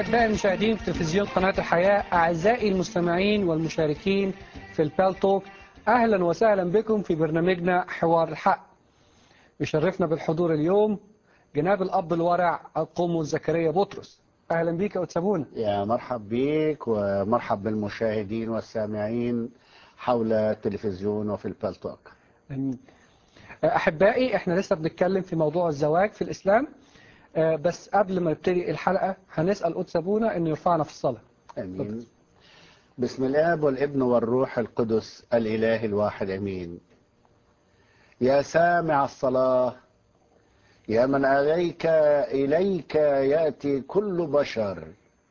أعزائي المشاهدين في تلفزيون قناة الحياة أعزائي المستمعين والمشاركين في البال توك أهلا وسهلا بكم في برنامجنا حوار الحق يشرفنا بالحضور اليوم جناب الأب الورع القوم زكريا بطرس أهلا بيك يا وتسابونا يا مرحب بيك ومرحب بالمشاهدين والسامعين حول التلفزيون وفي البالتوك أمين. أحبائي احنا لسه بنتكلم في موضوع الزواج في الإسلام آه، بس قبل ما نبتدي الحلقة هنسأل قدس أبونا إنه يرفعنا في الصلاة امين بسم الاب والابن والروح القدس الاله الواحد امين يا سامع الصلاه يا من عليك اليك ياتي كل بشر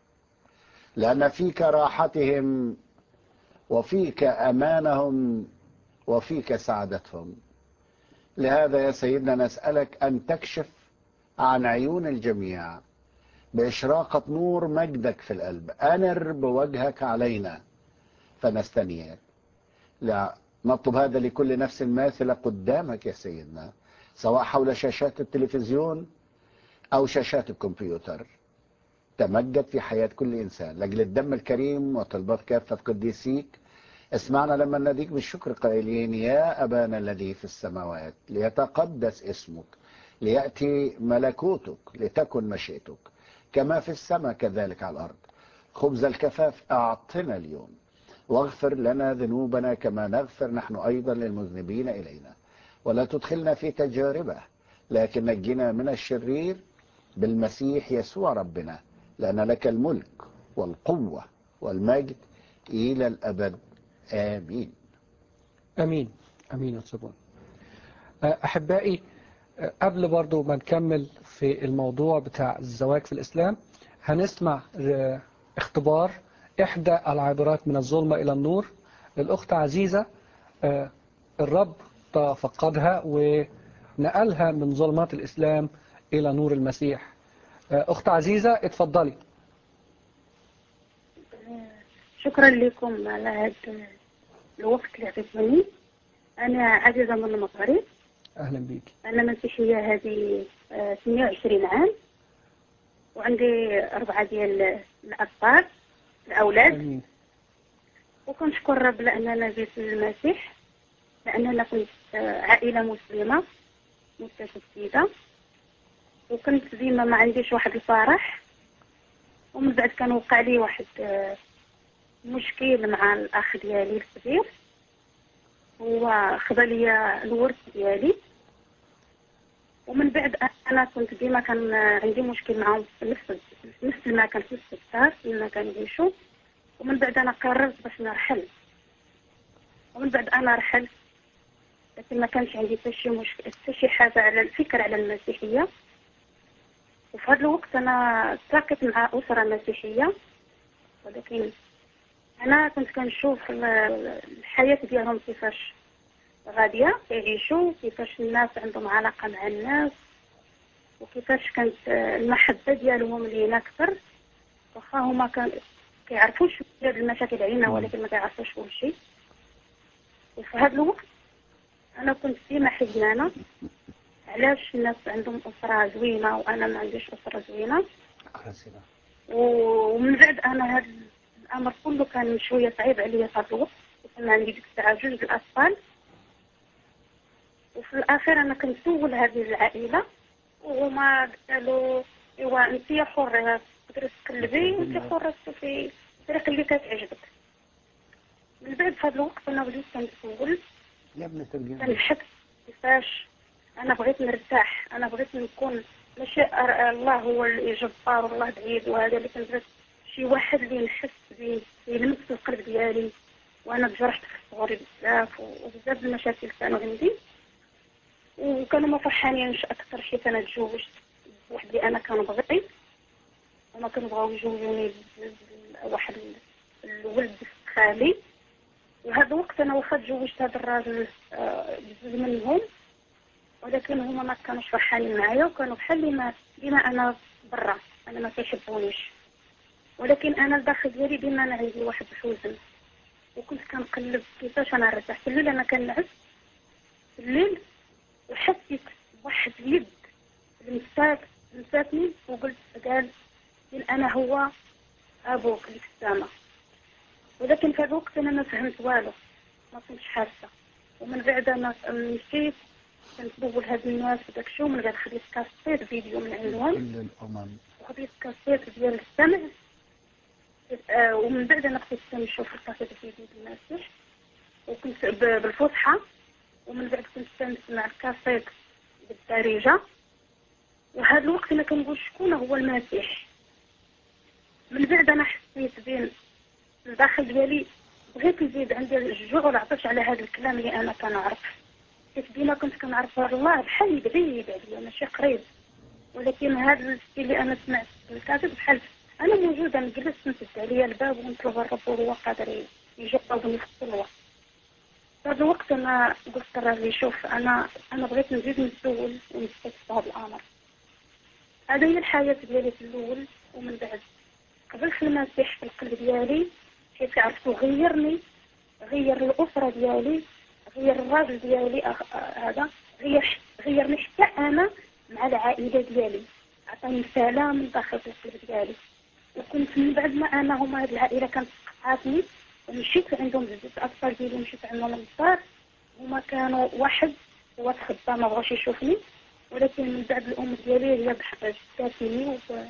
لان فيك راحتهم وفيك امانهم وفيك سعادتهم لهذا يا سيدنا نسالك ان تكشف عن عيون الجميع بإشراقة نور مجدك في القلب أنر بوجهك علينا فنستنير لا نطلب هذا لكل نفس ماثلة قدامك يا سيدنا سواء حول شاشات التلفزيون أو شاشات الكمبيوتر تمجد في حياة كل إنسان لأجل الدم الكريم وطلبات كافة قديسيك اسمعنا لما ناديك بالشكر قائلين يا أبانا الذي في السماوات ليتقدس اسمك ليأتي ملكوتك لتكن مشيئتك كما في السماء كذلك على الأرض خبز الكفاف أعطنا اليوم واغفر لنا ذنوبنا كما نغفر نحن أيضا للمذنبين إلينا ولا تدخلنا في تجاربة لكن نجنا من الشرير بالمسيح يسوع ربنا لأن لك الملك والقوة والمجد إلى الأبد آمين أمين أمين يا وتسابونا آه، أحبائي آه، قبل برضو ما نكمل في الموضوع بتاع الزواج في الإسلام هنسمع آه، اختبار إحدى العابرات من الظلمة إلى النور الأخت عزيزة آه، الرب تفقدها ونقلها من ظلمات الإسلام إلى نور المسيح آه، أخت عزيزة اتفضلي شكرا لكم على هذا الوقت اللي عطيتوني انا عزيزه من المغرب أهلا بيك انا مسيحيه هذه آه، 28 عام وعندي اربعه ديال الاطفال الاولاد أمين وكنشكر رب لاننا جيت للمسيح لاننا كنت آه، عائله مسلمه متشدده وكنت ديما ما عنديش واحد الفرح ومن بعد كان وقع لي واحد آه، مشكل مع الاخ ديالي الكبير هو خذا لي الورث ديالي ومن بعد انا كنت ديما كان عندي مشكل معاهم في نفس في نفس المكان في نفس الدار فيما كنعيشوا ومن بعد انا قررت باش نرحل ومن بعد انا رحلت لكن ما كانش عندي حتى شي مشكل حتى شي حاجه على الفكره على المسيحيه وفي هذا الوقت انا التقيت مع اسره مسيحيه ولكن انا كنت كنشوف ال- الحياه ديالهم كيفاش غاديه كيعيشوا كيفاش الناس عندهم علاقه مع الناس وكيفاش كانت آه، المحبه ديالهم لينا اكثر واخا هما كان كيعرفوا شويه المشاكل علينا ولكن ما كيعرفوش كل شيء وفي هذا الوقت انا كنت ديما حزنانه علاش الناس عندهم اسره زوينه وانا ما عنديش اسره زوينه و- ومن بعد انا هذا الامر كله كان شويه صعيب عليا في هذا الوقت وكان عندي ديك الساعه جوج د الاطفال وفي الاخير انا كنسول هذه العائله وهما قالوا ايوا انت يا حره تقدري تقلبي وانت حره تشوفي الطريقه اللي كتعجبك من بعد في هذا الوقت انا وليت كنسول يا ابن ترجمة كنحس كيفاش انا بغيت نرتاح انا بغيت نكون ماشي أر- الله هو الجبار والله بعيد وهذا اللي كنبغي شي واحد اللي نحس به يلمس في القلب ديالي وانا تجرحت في صغري بزاف وبزاف المشاكل كانوا عندي وكانوا ما فرحانينش اكثر حيت انا تزوجت بواحد اللي انا كنبغي هما كنبغاو يجوزوني ب- ب- واحد ال- الولد خالي وهذا الوقت انا واخا تزوجت هذا الراجل آه، بزوج منهم ولكن هما ما كانوش فرحانين معايا وكانوا بحال ما ديما انا برا انا ما كيحبونيش ولكن انا الداخل ديالي ديما انا عندي واحد الحزن وكنت كنقلب كيفاش انا نرتاح في الليل انا كنعس في الليل وحسيت بواحد اليد لمسات لمساتني وقلت قال قال انا هو ابوك اللي في السماء ولكن في هذا الوقت انا ما فهمت والو ما كنتش حاسه ومن بعد انا مشيت كنتبول هاد الناس وداك الشيء ومن بعد خديت كاسيت فيديو من عنوان كل الأمم وخديت كاسيت ديال السمع آه، ومن بعد انا بديت نشوف الكاسيت الفيديو ديال المسيح وكنت ب- بالفصحى ومن بعد كنت كنسمع الكاسيت بالدارجة وهذا الوقت انا كنقول شكون هو المسيح من بعد انا حسيت بين الداخل ديالي بغيت نزيد عندي الجوع والعطش على هذا الكلام اللي انا كنعرف حيت ديما كنت كنعرف الله بحال بعيد عليا ماشي قريب ولكن هذا الشيء اللي انا سمعت في الكاتب بحال انا موجوده نجلس نسد عليا الباب ونطلب الرب وهو قادر يجاوبني في كل وقت في هذا الوقت انا قلت للراجل شوف انا انا بغيت نزيد نسول ونستكشف هذا الامر هذا هي الحياه ديالي في الاول ومن بعد قبلت المسيح في القلب ديالي حيت عرفتو غيرني غير الاسره ديالي غير الراجل ديالي أخ... آه، هذا غير غيرني حتى انا مع العائله ديالي عطاني سلام من داخل القلب ديالي وكنت من بعد ما انا هما هاد العائله كانت سقعاتني ومشيت عندهم بزاف الاطفال ديالي مشيت عندهم للدار هما كانوا واحد هو تخبى ما بغاش يشوفني ولكن من بعد الام ديالي هي بحال شفتني و...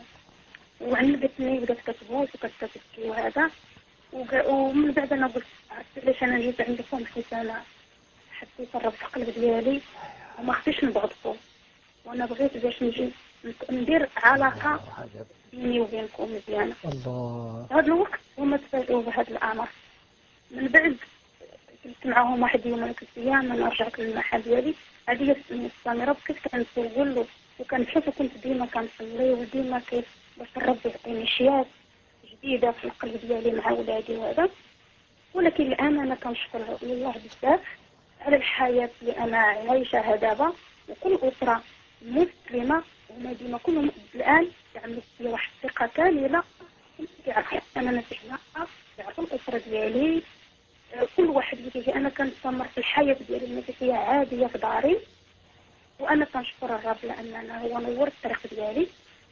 وعنبتني وبدات كتبوس وكانت كتبكي وهذا وق- ومن بعد انا قلت عرفت علاش انا جيت عندكم حيت انا حسيت الرب في القلب ديالي وما خفتش نبغضكم وانا بغيت باش نجي ندير علاقه عجب. بيني وبينكم مزيانه الله في هذا الوقت هما تفاجئوا بهذا الامر من بعد جلست معاهم واحد يوم ولا ثلاث ايام انا رجعت للمحل ديالي هذه مستمره بكيت كنسول له وكنحس وكنت ديما كنصلي وديما كيف باش الرب يعطيني اشياء جديده في القلب ديالي مع ولادي وهذا ولكن الان انا كنشكر لله بزاف على الحياه اللي انا عايشاها دابا وكل اسره مسلمه هما ديما كلهم الان يعملوا فيا واحد الثقه كامله كيعرفوا انا مسيحيه يعرفوا الاسره ديالي آه، كل واحد اللي كيجي انا كنستمر في الحياه ديالي المسيحيه عاديه في داري وانا كنشكر الرب لان أنا هو نور الطريق ديالي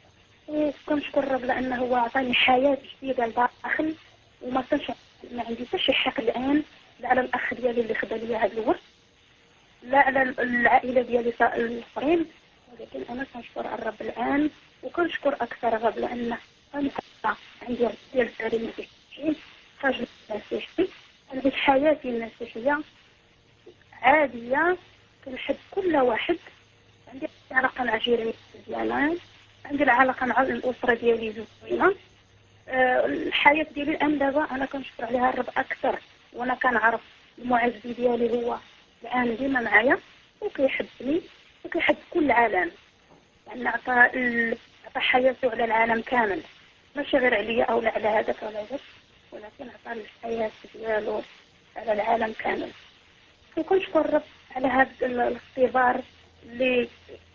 وكنشكر الرب لانه هو عطاني حياه جديده لداخل وما كانش ما عندي حتى شي حق الان لا على الاخ ديالي اللي خدا لي هذا الورث لا على العائله ديالي سا- الاخرين ولكن انا كنشكر الرب الان وكنشكر اكثر الرب لان انا عندي رب ديال الدار المسيحيين راجل مسيحي عندي حياتي المسيحيه عاديه كنحب كل واحد عندي علاقه مع جيراني مزيانه عندي العلاقه مع الاسره ديالي زوينه آه، الحياه ديالي الان دابا انا كنشكر عليها الرب اكثر وانا كنعرف المعز ديالي هو الان ديما معايا وكيحبني وكيحب كل العالم لان عطى ال- عطى حياته على العالم كامل ماشي غير عليا او لا على هذاك ولا هذاك ولكن عطى الحياه ديالو على العالم كامل وكنشكر الرب على هذا ال- الاختبار اللي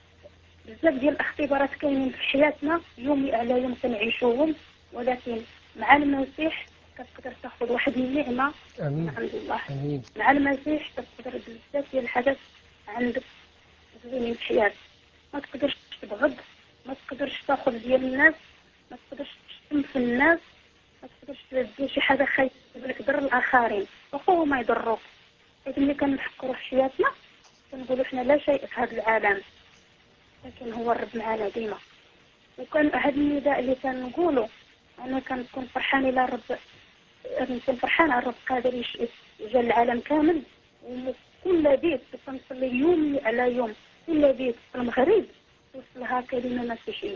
بزاف ديال الاختبارات كاينين في حياتنا يومي على يوم كنعيشوهم ولكن مع المسيح كتقدر تاخذ واحد النعمه من امين عند الله امين مع المسيح تقدر بزاف ديال الحاجات عندك زوينين في حياتك ما تقدرش تبغض ما تقدرش تاخذ ديال الناس ما تقدرش تشتم في الناس ما تقدرش دير شي حاجه خايبه لك ضر الاخرين واخا هما يضروك حيت ملي كنفكروا في حياتنا كنقولوا حنا لا شيء في هذا العالم لكن هو الرب معنا ديما وكان هذا النداء اللي كنقولوا انا كنكون فرحانه الى الرب كنكون فرحانه الرب قادر يش- يجعل العالم كامل وكل بيت كنصلي يومي على يوم كل بيت في المغرب توصلها كلمه مسيحيه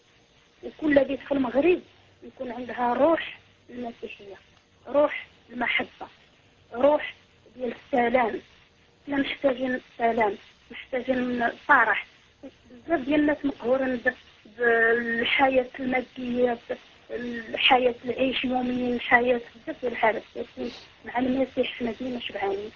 وكل بيت في المغرب يكون عندها روح المسيحيه روح المحبه روح ديال السلام حنا محتاجين سلام محتاجين فرح بزاف ديال الناس مقهورين ب- بالحياة المادية ب- الحياة العيش يوميا الحياة بزاف ديال الحاجات لكن مع المسيح حنا ديما شبعانين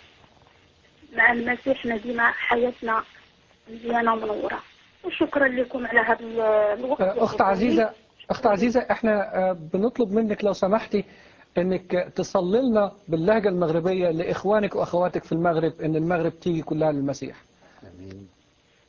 مع المسيح حنا ديما حياتنا مزيانة ومنورة وشكرا لكم على هذا ال- الوقت أخت عزيزة أخت عزيزة إحنا آه، بنطلب منك لو سمحتي إنك تصلي لنا باللهجة المغربية لإخوانك وأخواتك في المغرب إن المغرب تيجي كلها للمسيح امين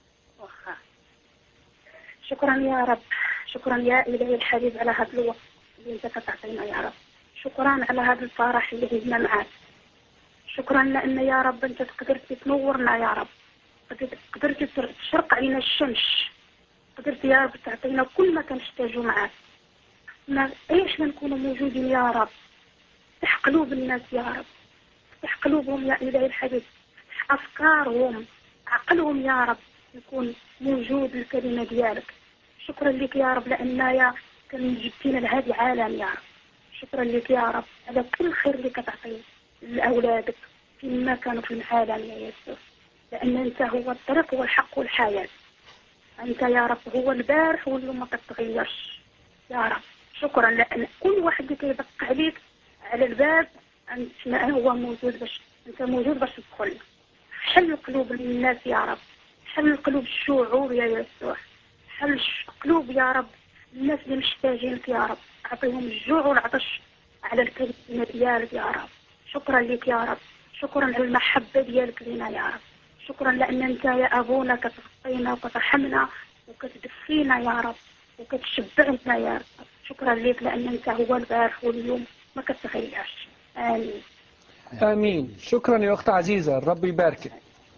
واخا. شكرا يا رب شكرا يا إلهي الحبيب على هذا الوقت اللي انت كتعطينا يا رب شكرا على هذا الفرح اللي عندنا معاك شكرا لان يا رب انت قدرتي تنورنا يا رب قدرت- قدرتي تشرق علينا الشمس قدرتي يا رب تعطينا كل ما كنحتاجو معاك ما ايش ما نكونوا موجودين يا رب افتح قلوب الناس يا رب افتح قلوبهم يا الهي الحبيب افتح افكارهم عقلهم يا رب يكون موجود الكلمه ديالك شكرا لك يا رب لان يا كان جبتينا لهذا العالم يا رب شكرا لك يا رب على كل خير اللي كتعطيه لاولادك فيما كانوا في العالم يا يسوع لان انت هو الطريق والحق والحياه انت يا رب هو البارح واللي ما كتغيرش يا رب شكرا لان كل واحد اللي كيدق عليك على الباب انت ما هو موجود باش انت موجود باش تدخل حل قلوب الناس يا رب حل قلوب الشعوب يا يسوع حل ش- قلوب يا رب الناس اللي محتاجينك يا رب اعطيهم الجوع والعطش على الكلمه ديالك يا رب شكرا لك يا رب شكرا على المحبه ديالك لنا يا رب شكرا لان انت يا ابونا كتغطينا وكترحمنا وكتدفينا يا رب وكتشبعنا يا رب شكرا لك لان انت هو البارح واليوم ما كتغيرش امين آمين شكرا يا أخت عزيزة الرب يباركك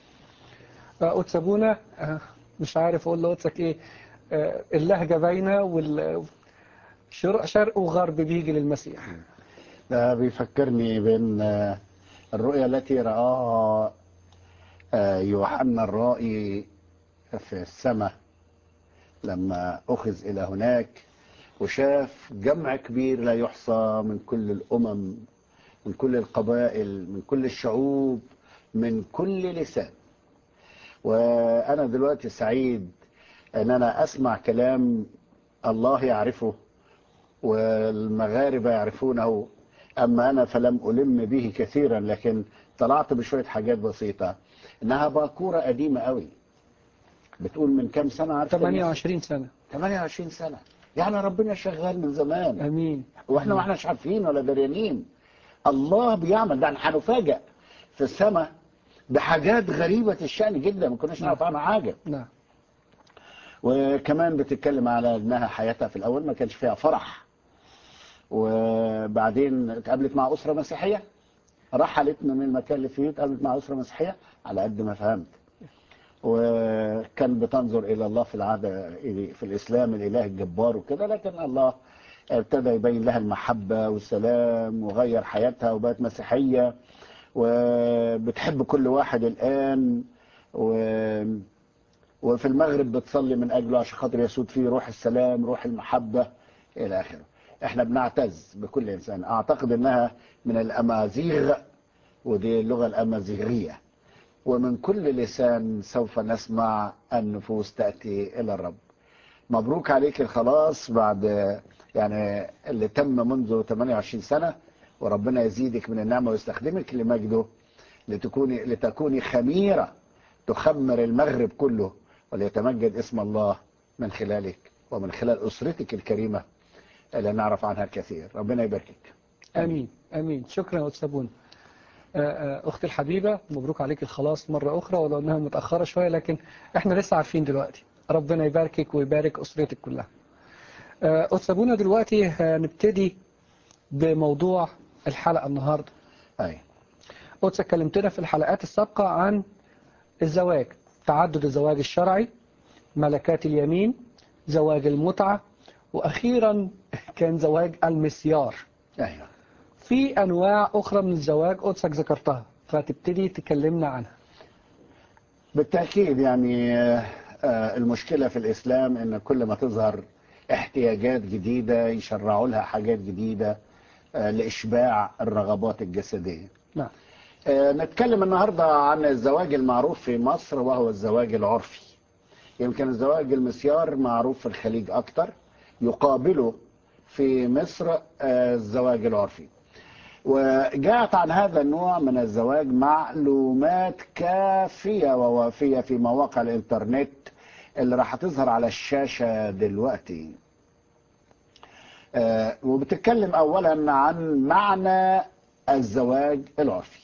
آه، قدس أبونا آه، مش عارف أقول لقدسك إيه آه، اللهجة باينة وال شرق شرق وغرب بيجي للمسيح ده بيفكرني بين آه، الرؤيا التي رآها آه، يوحنا الرائي في السماء لما أخذ إلى هناك وشاف جمع كبير لا يحصى من كل الأمم من كل القبائل من كل الشعوب من كل لسان وأنا دلوقتي سعيد أن أنا أسمع كلام الله يعرفه والمغاربة يعرفونه أما أنا فلم ألم به كثيرا لكن طلعت بشوية حاجات بسيطة إنها باكورة قديمة قوي بتقول من كام سنة عارف 28 سنة 28 سنة يعني ربنا شغال من زمان أمين واحنا ما احناش عارفين ولا دريانين الله بيعمل ده احنا هنفاجئ في السماء بحاجات غريبة الشأن جدا ما كناش نعرف عنها حاجة نعم وكمان بتتكلم على انها حياتها في الاول ما كانش فيها فرح وبعدين اتقابلت مع اسره مسيحيه رحلت من المكان اللي فيه اتقابلت مع اسره مسيحيه على قد ما فهمت وكان بتنظر الى الله في العاده في الاسلام الاله الجبار وكده لكن الله ابتدى يبين لها المحبه والسلام وغير حياتها وبقت مسيحيه وبتحب كل واحد الان و وفي المغرب بتصلي من اجله عشان خاطر يسود فيه روح السلام روح المحبه الى اخره احنا بنعتز بكل انسان اعتقد انها من الامازيغ ودي اللغه الامازيغيه ومن كل لسان سوف نسمع النفوس تاتي الى الرب مبروك عليك الخلاص بعد يعني اللي تم منذ 28 سنه وربنا يزيدك من النعمه ويستخدمك لمجده لتكوني لتكوني خميره تخمر المغرب كله وليتمجد اسم الله من خلالك ومن خلال أسرتك الكريمة اللي نعرف عنها الكثير ربنا يباركك امين امين شكرا يا استاذ بونا آه، آه، اختي الحبيبه مبروك عليك الخلاص مره اخرى ولو انها متاخره شويه لكن احنا لسه عارفين دلوقتي ربنا يباركك ويبارك اسرتك كلها آه، استاذ بونا دلوقتي هنبتدي بموضوع الحلقه النهارده أي قدس كلمتنا في الحلقات السابقه عن الزواج تعدد الزواج الشرعي ملكات اليمين زواج المتعه واخيرا كان زواج المسيار أيوة في انواع اخرى من الزواج قدسك ذكرتها فتبتدي تكلمنا عنها بالتأكيد يعني آه، آه، المشكلة في الإسلام إن كل ما تظهر احتياجات جديدة يشرعوا لها حاجات جديدة آه، لإشباع الرغبات الجسدية نعم آه، نتكلم النهاردة عن الزواج المعروف في مصر وهو الزواج العرفي يمكن الزواج المسيار معروف في الخليج أكتر يقابله في مصر آه، الزواج العرفي وجاءت عن هذا النوع من الزواج معلومات كافية ووافية في مواقع الإنترنت اللي راح تظهر على الشاشة دلوقتي آه، وبتتكلم أولا عن معنى الزواج العرفي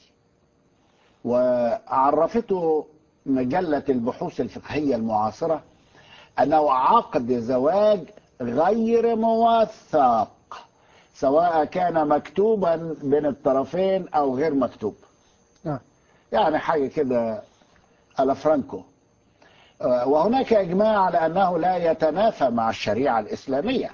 وعرفته مجلة البحوث الفقهية المعاصرة أنه عقد زواج غير موثق سواء كان مكتوبا بين الطرفين أو غير مكتوب نعم يعني حاجة كده على فرانكو آه، وهناك إجماع على أنه لا يتنافى مع الشريعة الإسلامية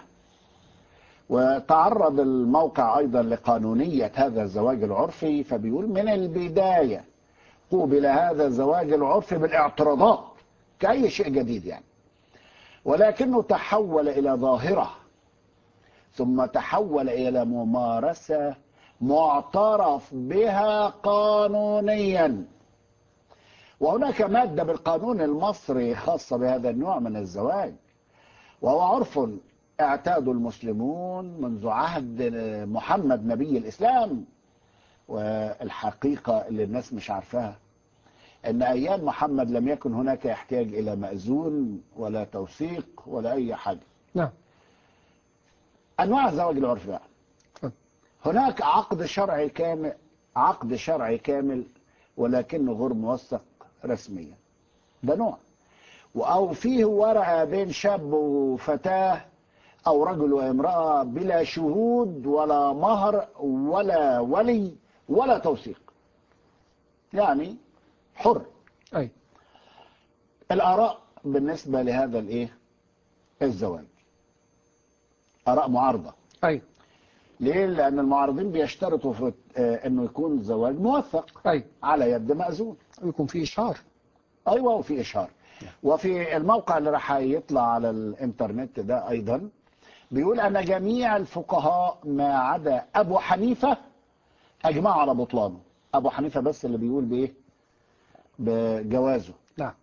وتعرض الموقع أيضا لقانونية هذا الزواج العرفي فبيقول من البداية قوبل هذا الزواج العرفي بالاعتراضات كأي شيء جديد يعني ولكنه تحول إلى ظاهرة ثم تحول إلى ممارسة معترف بها قانونيا وهناك مادة بالقانون المصري خاصة بهذا النوع من الزواج وهو عرف اعتاده المسلمون منذ عهد محمد نبي الإسلام والحقيقة اللي الناس مش عارفاها ان ايام محمد لم يكن هناك احتياج الى مأذون ولا توثيق ولا اي حاجة نعم انواع الزواج العرفي بقى اتفضل. هناك عقد شرعي كامل عقد شرعي كامل ولكنه غير موثق رسميا ده نوع او فيه ورقة بين شاب وفتاة او رجل وامرأة بلا شهود ولا مهر ولا ولي ولا توثيق يعني حر أي الآراء بالنسبة لهذا الإيه الزواج آراء معارضة أي ليه لأن المعارضين بيشترطوا في آه، أنه يكون زواج موثق أي على يد مأذون ويكون في إشهار أيوة وفي إشهار وفي الموقع اللي راح يطلع على الإنترنت ده أيضا بيقول أن جميع الفقهاء ما عدا أبو حنيفة أجمعوا على بطلانه أبو حنيفة بس اللي بيقول بإيه بجوازه نعم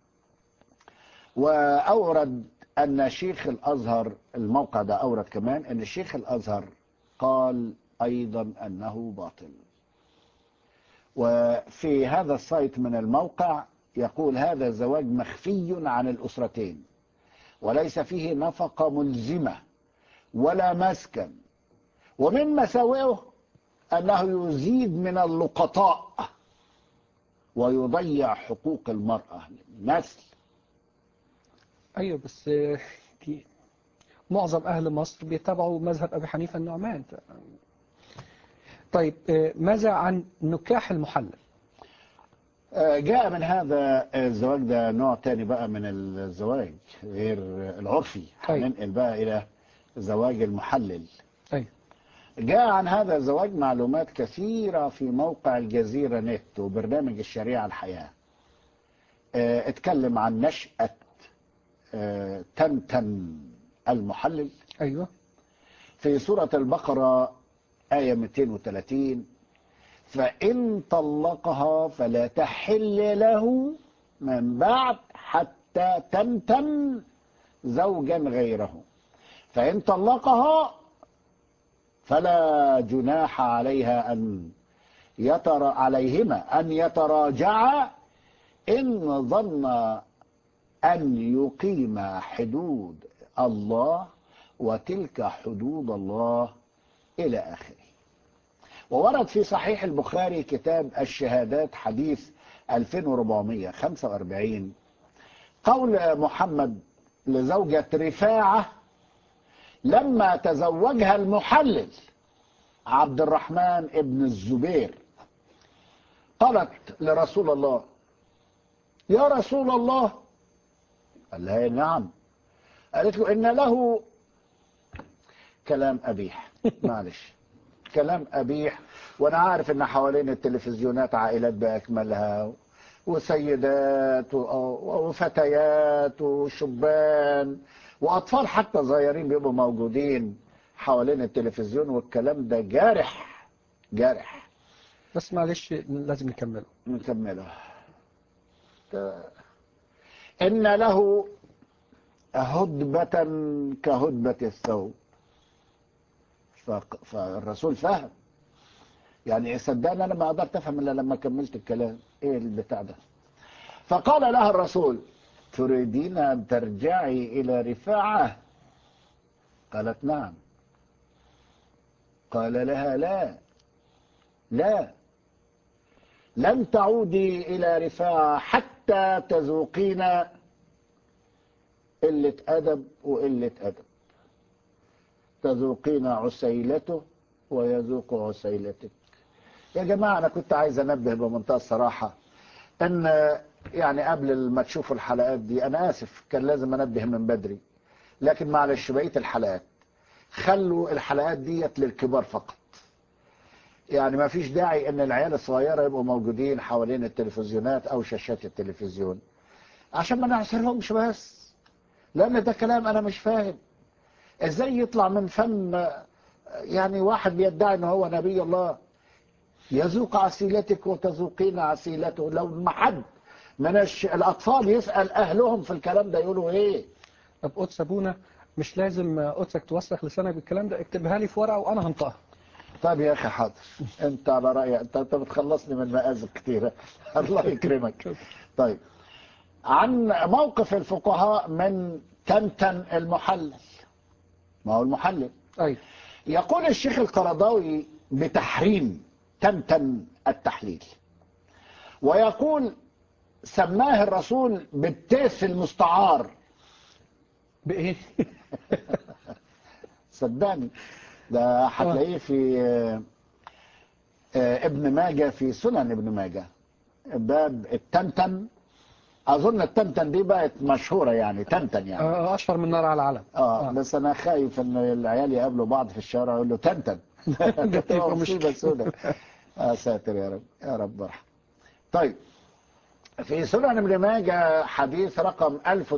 وأورد أن شيخ الأزهر الموقع ده أورد كمان أن شيخ الأزهر قال أيضا أنه باطل وفي هذا السايت من الموقع يقول هذا الزواج مخفي عن الأسرتين وليس فيه نفقة ملزمة ولا مسكن ومن مساوئه أنه يزيد من اللقطاء ويضيع حقوق المرأة النسل أيوة بس آه، دي معظم أهل مصر بيتبعوا مذهب أبي حنيفة النعمان طيب آه، ماذا عن نكاح المحلل آه، جاء من هذا الزواج ده نوع تاني بقى من الزواج غير العرفي أيوة. هننقل بقى إلى زواج المحلل أيوة جاء عن هذا الزواج معلومات كثيرة في موقع الجزيرة نت وبرنامج الشريعة الحياة آه، اتكلم عن نشأة آه، تمتم المحلل أيوة في سورة البقرة آية 230 فإن طلقها فلا تحل له من بعد حتى تمتم زوجا غيره فإن طلقها فلا جناح عليها أن يتر عليهما أن يتراجعا إن ظن أن يقيم حدود الله وتلك حدود الله إلى آخره وورد في صحيح البخاري كتاب الشهادات حديث 2445 قول محمد لزوجة رفاعة لما تزوجها المحلل عبد الرحمن ابن الزبير قالت لرسول الله يا رسول الله قال لها نعم قالت له إن له كلام أبيح معلش كلام أبيح وأنا عارف إن حوالين التلفزيونات عائلات بأكملها وسيدات و- وفتيات وشبان وأطفال حتى صغيرين بيبقوا موجودين حوالين التلفزيون والكلام ده جارح جارح بس معلش لازم نكمله نكمله إن له هدبة كهدبة الثوب ف- فالرسول فهم يعني صدقني انا ما قدرت افهم الا لما كملت الكلام ايه البتاع ده فقال لها الرسول تريدين ان ترجعي الى رفاعه قالت نعم قال لها لا لا لن تعودي الى رفاعه حتى تذوقين قله ادب وقله ادب تذوقين عسيلته ويذوق عسيلتك يا جماعة أنا كنت عايز أنبه بمنتهى الصراحة أن يعني قبل ما تشوفوا الحلقات دي أنا آسف كان لازم أنبه من بدري لكن معلش بقية الحلقات خلوا الحلقات ديت للكبار فقط يعني ما فيش داعي ان العيال الصغيرة يبقوا موجودين حوالين التلفزيونات او شاشات التلفزيون عشان ما نعسرهمش بس لان ده كلام انا مش فاهم ازاي يطلع من فم يعني واحد بيدعي ان هو نبي الله يذوق عسيلتك وتذوقين عسيلته لو ما حد من الش... الاطفال يسال اهلهم في الكلام ده يقولوا ايه طب قدس ابونا مش لازم قدسك توسخ لسانك بالكلام ده اكتبها لي في ورقه وانا هنطقها طيب يا اخي حاضر انت على رايك انت انت بتخلصني من مآزق كتيره الله يكرمك طيب عن موقف الفقهاء من تنتن المحلل ما هو المحلل ايوه يقول الشيخ القرضاوي بتحريم تنتن التحليل ويقول سماه الرسول بالتيس المستعار بايه صدقني ده هتلاقيه في آه، آه، ابن ماجه في سنن ابن ماجه باب التنتن اظن التنتن دي بقت مشهوره يعني تنتن يعني آه، اشهر من نار على العلم اه بس انا خايف ان العيال يقابلوا بعض في الشارع يقول له تنتن ده تبقى مصيبه سوداء يا ساتر يا رب يا رب ارحم طيب في سنن ابن ماجه حديث رقم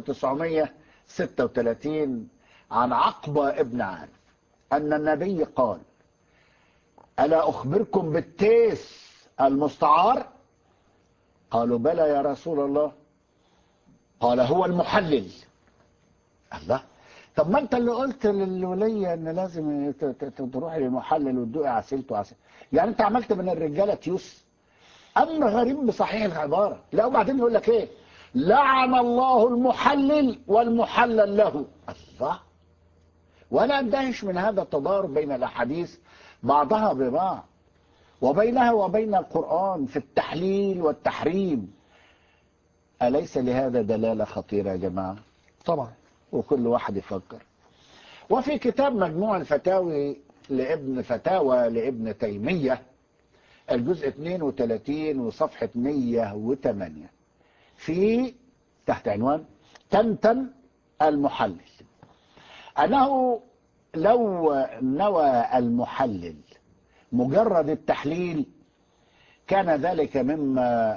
1936 عن عقبه ابن عامر أن النبي قال ألا أخبركم بالتيس المستعار قالوا بلى يا رسول الله قال هو المحلل الله طب ما انت اللي قلت للولية ان لازم ت- ت- ت- تروحي للمحلل وتدوقي عسيلته وعسيلته يعني انت عملت من الرجالة تيوس امر غريب بصحيح العبارة لا وبعدين يقول لك ايه لعن الله المحلل والمحلل له الله ولا اندهش من هذا التضارب بين الاحاديث بعضها ببعض وبينها وبين القرآن في التحليل والتحريم أليس لهذا دلالة خطيرة يا جماعة طبعا وكل واحد يفكر وفي كتاب مجموع الفتاوي لابن فتاوى لابن تيمية الجزء 32 وصفحة 108 في تحت عنوان تنتن المحلل أنه لو نوى المحلل مجرد التحليل كان ذلك مما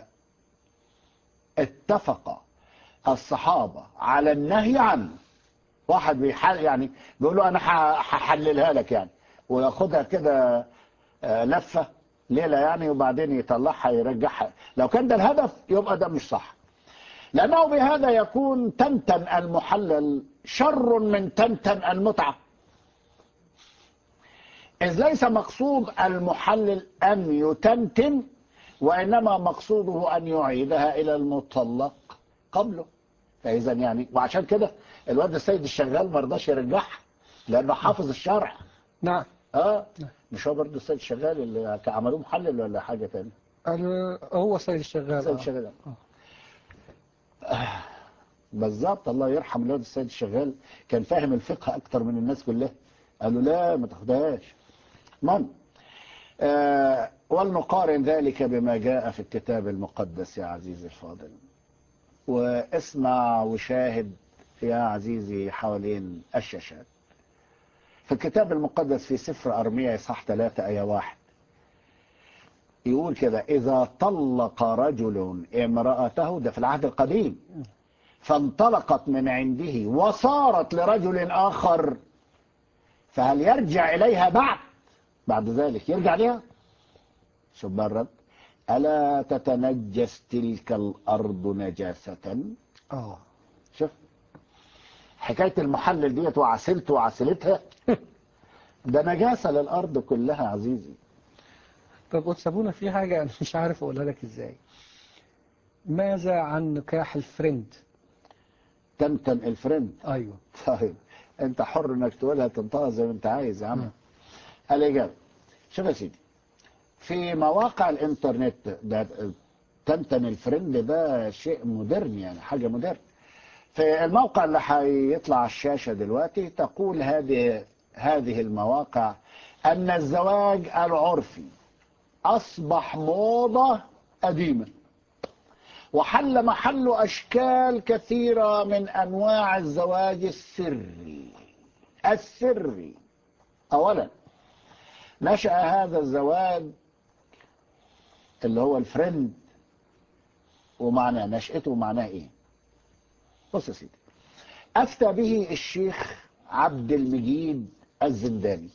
اتفق الصحابة على النهي عنه واحد بيحل يعني بيقول له أنا ح- هحللها لك يعني وياخدها كده آه، لفة ليلة يعني وبعدين يطلعها يرجعها لو كان ده الهدف يبقى ده مش صح لأنه بهذا يكون تنتن المحلل شر من تنتن المتعة إذ ليس مقصود المحلل أن يتنتن وإنما مقصوده أن يعيدها إلى المطلق قبله فإذا يعني وعشان كده الواد السيد الشغال ما رضاش يرجعها لأنه حافظ الشرع نعم اه مش هو برضه السيد الشغال اللي عملوه محلل ولا حاجة تانية ال- هو سيد الشغال السيد آه. الشغال آه. بالظبط الله يرحم الواد السيد الشغال كان فاهم الفقه اكتر من الناس كلها قالوا لا ما تاخدهاش المهم آه ولنقارن ذلك بما جاء في الكتاب المقدس يا عزيزي الفاضل واسمع وشاهد يا عزيزي حوالين الشاشات في الكتاب المقدس في سفر أرميا إصحاح 3 آية 1 يقول كده إذا طلق رجل امرأته ده في العهد القديم فانطلقت من عنده وصارت لرجل آخر فهل يرجع إليها بعد بعد ذلك يرجع لها شوف بقى الرد ألا تتنجس تلك الأرض نجاسة اه شوف حكاية المحلل ديت وعسلته وعسلتها ده نجاسة للأرض كلها عزيزي طب قدس ابونا في حاجة انا مش عارف اقولها لك ازاي ماذا عن نكاح الفريند تنتن الفريند ايوه طيب انت حر انك تقولها تنطقها زي ما انت عايز يا عم الإجابة شوف يا سيدي في مواقع الانترنت ده تنتن الفريند ده شيء مودرن يعني حاجة مودرن في الموقع اللي هيطلع على الشاشة دلوقتي تقول هذه هذه المواقع أن الزواج العرفي أصبح موضة قديمة وحل محله أشكال كثيرة من أنواع الزواج السري السري أولا نشأ هذا الزواج اللي هو الفريند ومعناه نشأته معناه إيه بص يا سيدي أفتى به الشيخ عبد المجيد الزنداني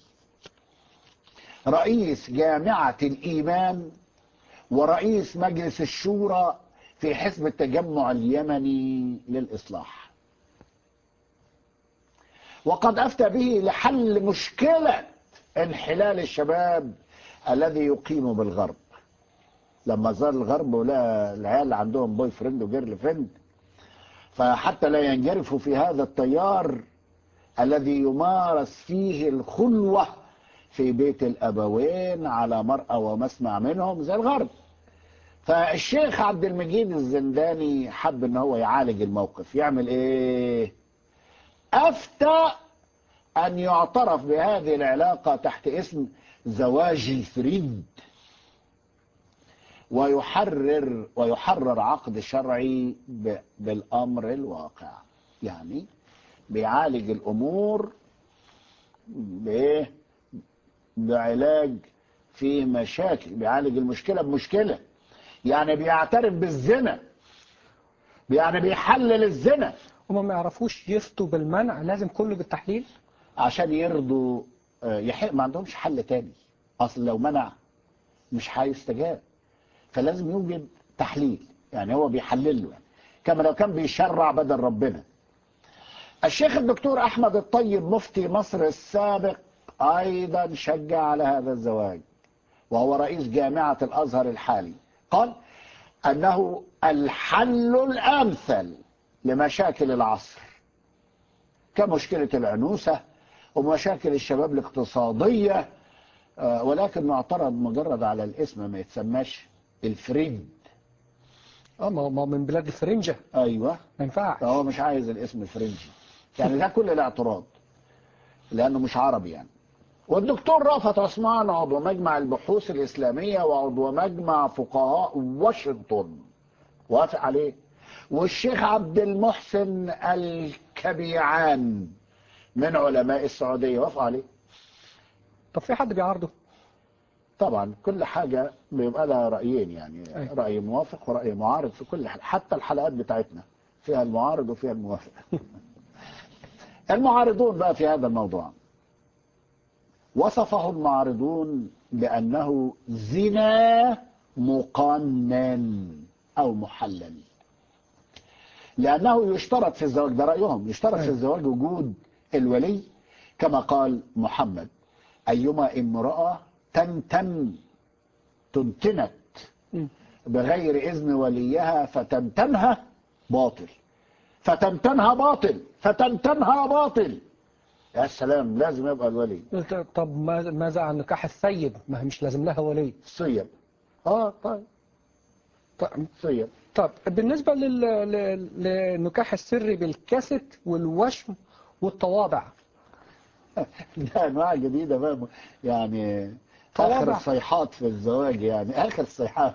رئيس جامعة الإيمان ورئيس مجلس الشورى في حزب التجمع اليمني للإصلاح وقد أفتى به لحل مشكلة انحلال الشباب الذي يقيم بالغرب لما زار الغرب ولقى العيال عندهم بوي فريند وجيرل فريند فحتى لا ينجرفوا في هذا التيار الذي يمارس فيه الخلوة في بيت الأبوين على مرأى ومسمع منهم زي الغرب فالشيخ عبد المجيد الزنداني حب ان هو يعالج الموقف يعمل ايه افتى ان يعترف بهذه العلاقة تحت اسم زواج الفريد ويحرر ويحرر عقد شرعي ب- بالامر الواقع يعني بيعالج الامور بايه بعلاج في مشاكل بيعالج المشكله بمشكله يعني بيعترف بالزنا يعني بيحلل الزنا هم ما يعرفوش يفتوا بالمنع لازم كله بالتحليل عشان يرضوا آه، يحق ما عندهمش حل تاني اصل لو منع مش هيستجاب فلازم يوجد تحليل يعني هو بيحلل له يعني. كما لو كان بيشرع بدل ربنا الشيخ الدكتور احمد الطيب مفتي مصر السابق ايضا شجع على هذا الزواج وهو رئيس جامعة الازهر الحالي قال انه الحل الامثل لمشاكل العصر كمشكلة العنوسة ومشاكل الشباب الاقتصادية آه، ولكن اعترض مجرد على الاسم ما يتسماش الفريد اه ما هو ما هو من بلاد الفرنجة ايوه ما ينفعش فهو مش عايز الاسم الفرنجي يعني ده كل الاعتراض لانه مش عربي يعني والدكتور رافت عثمان عضو مجمع البحوث الاسلاميه وعضو مجمع فقهاء واشنطن وافق عليه والشيخ عبد المحسن الكبيعان من علماء السعوديه وافق عليه طب في حد بيعارضه طبعا كل حاجة بيبقى لها رأيين يعني أي. رأي موافق ورأي معارض في كل حاجة حتى الحلقات بتاعتنا فيها المعارض وفيها الموافق المعارضون بقى في هذا الموضوع وصفه المعارضون بأنه زنا مقنن أو محلل لأنه يشترط في الزواج ده رأيهم يشترط في أي. الزواج وجود الولي كما قال محمد أيما امرأة تنتن تنتنت مم. بغير إذن وليها فتنتنها باطل فتنتنها باطل فتنتنها باطل يا سلام لازم يبقى الولي طب ما- ماذا عن نكاح الثيب ما هي مش لازم لها ولي صيب اه طيب طب, صيب طب بالنسبة لل... لل- للنكاح السري بالكاسيت والوشم والطوابع ده انواع جديده بقى يعني طوابع. اخر الصيحات في الزواج يعني اخر الصيحات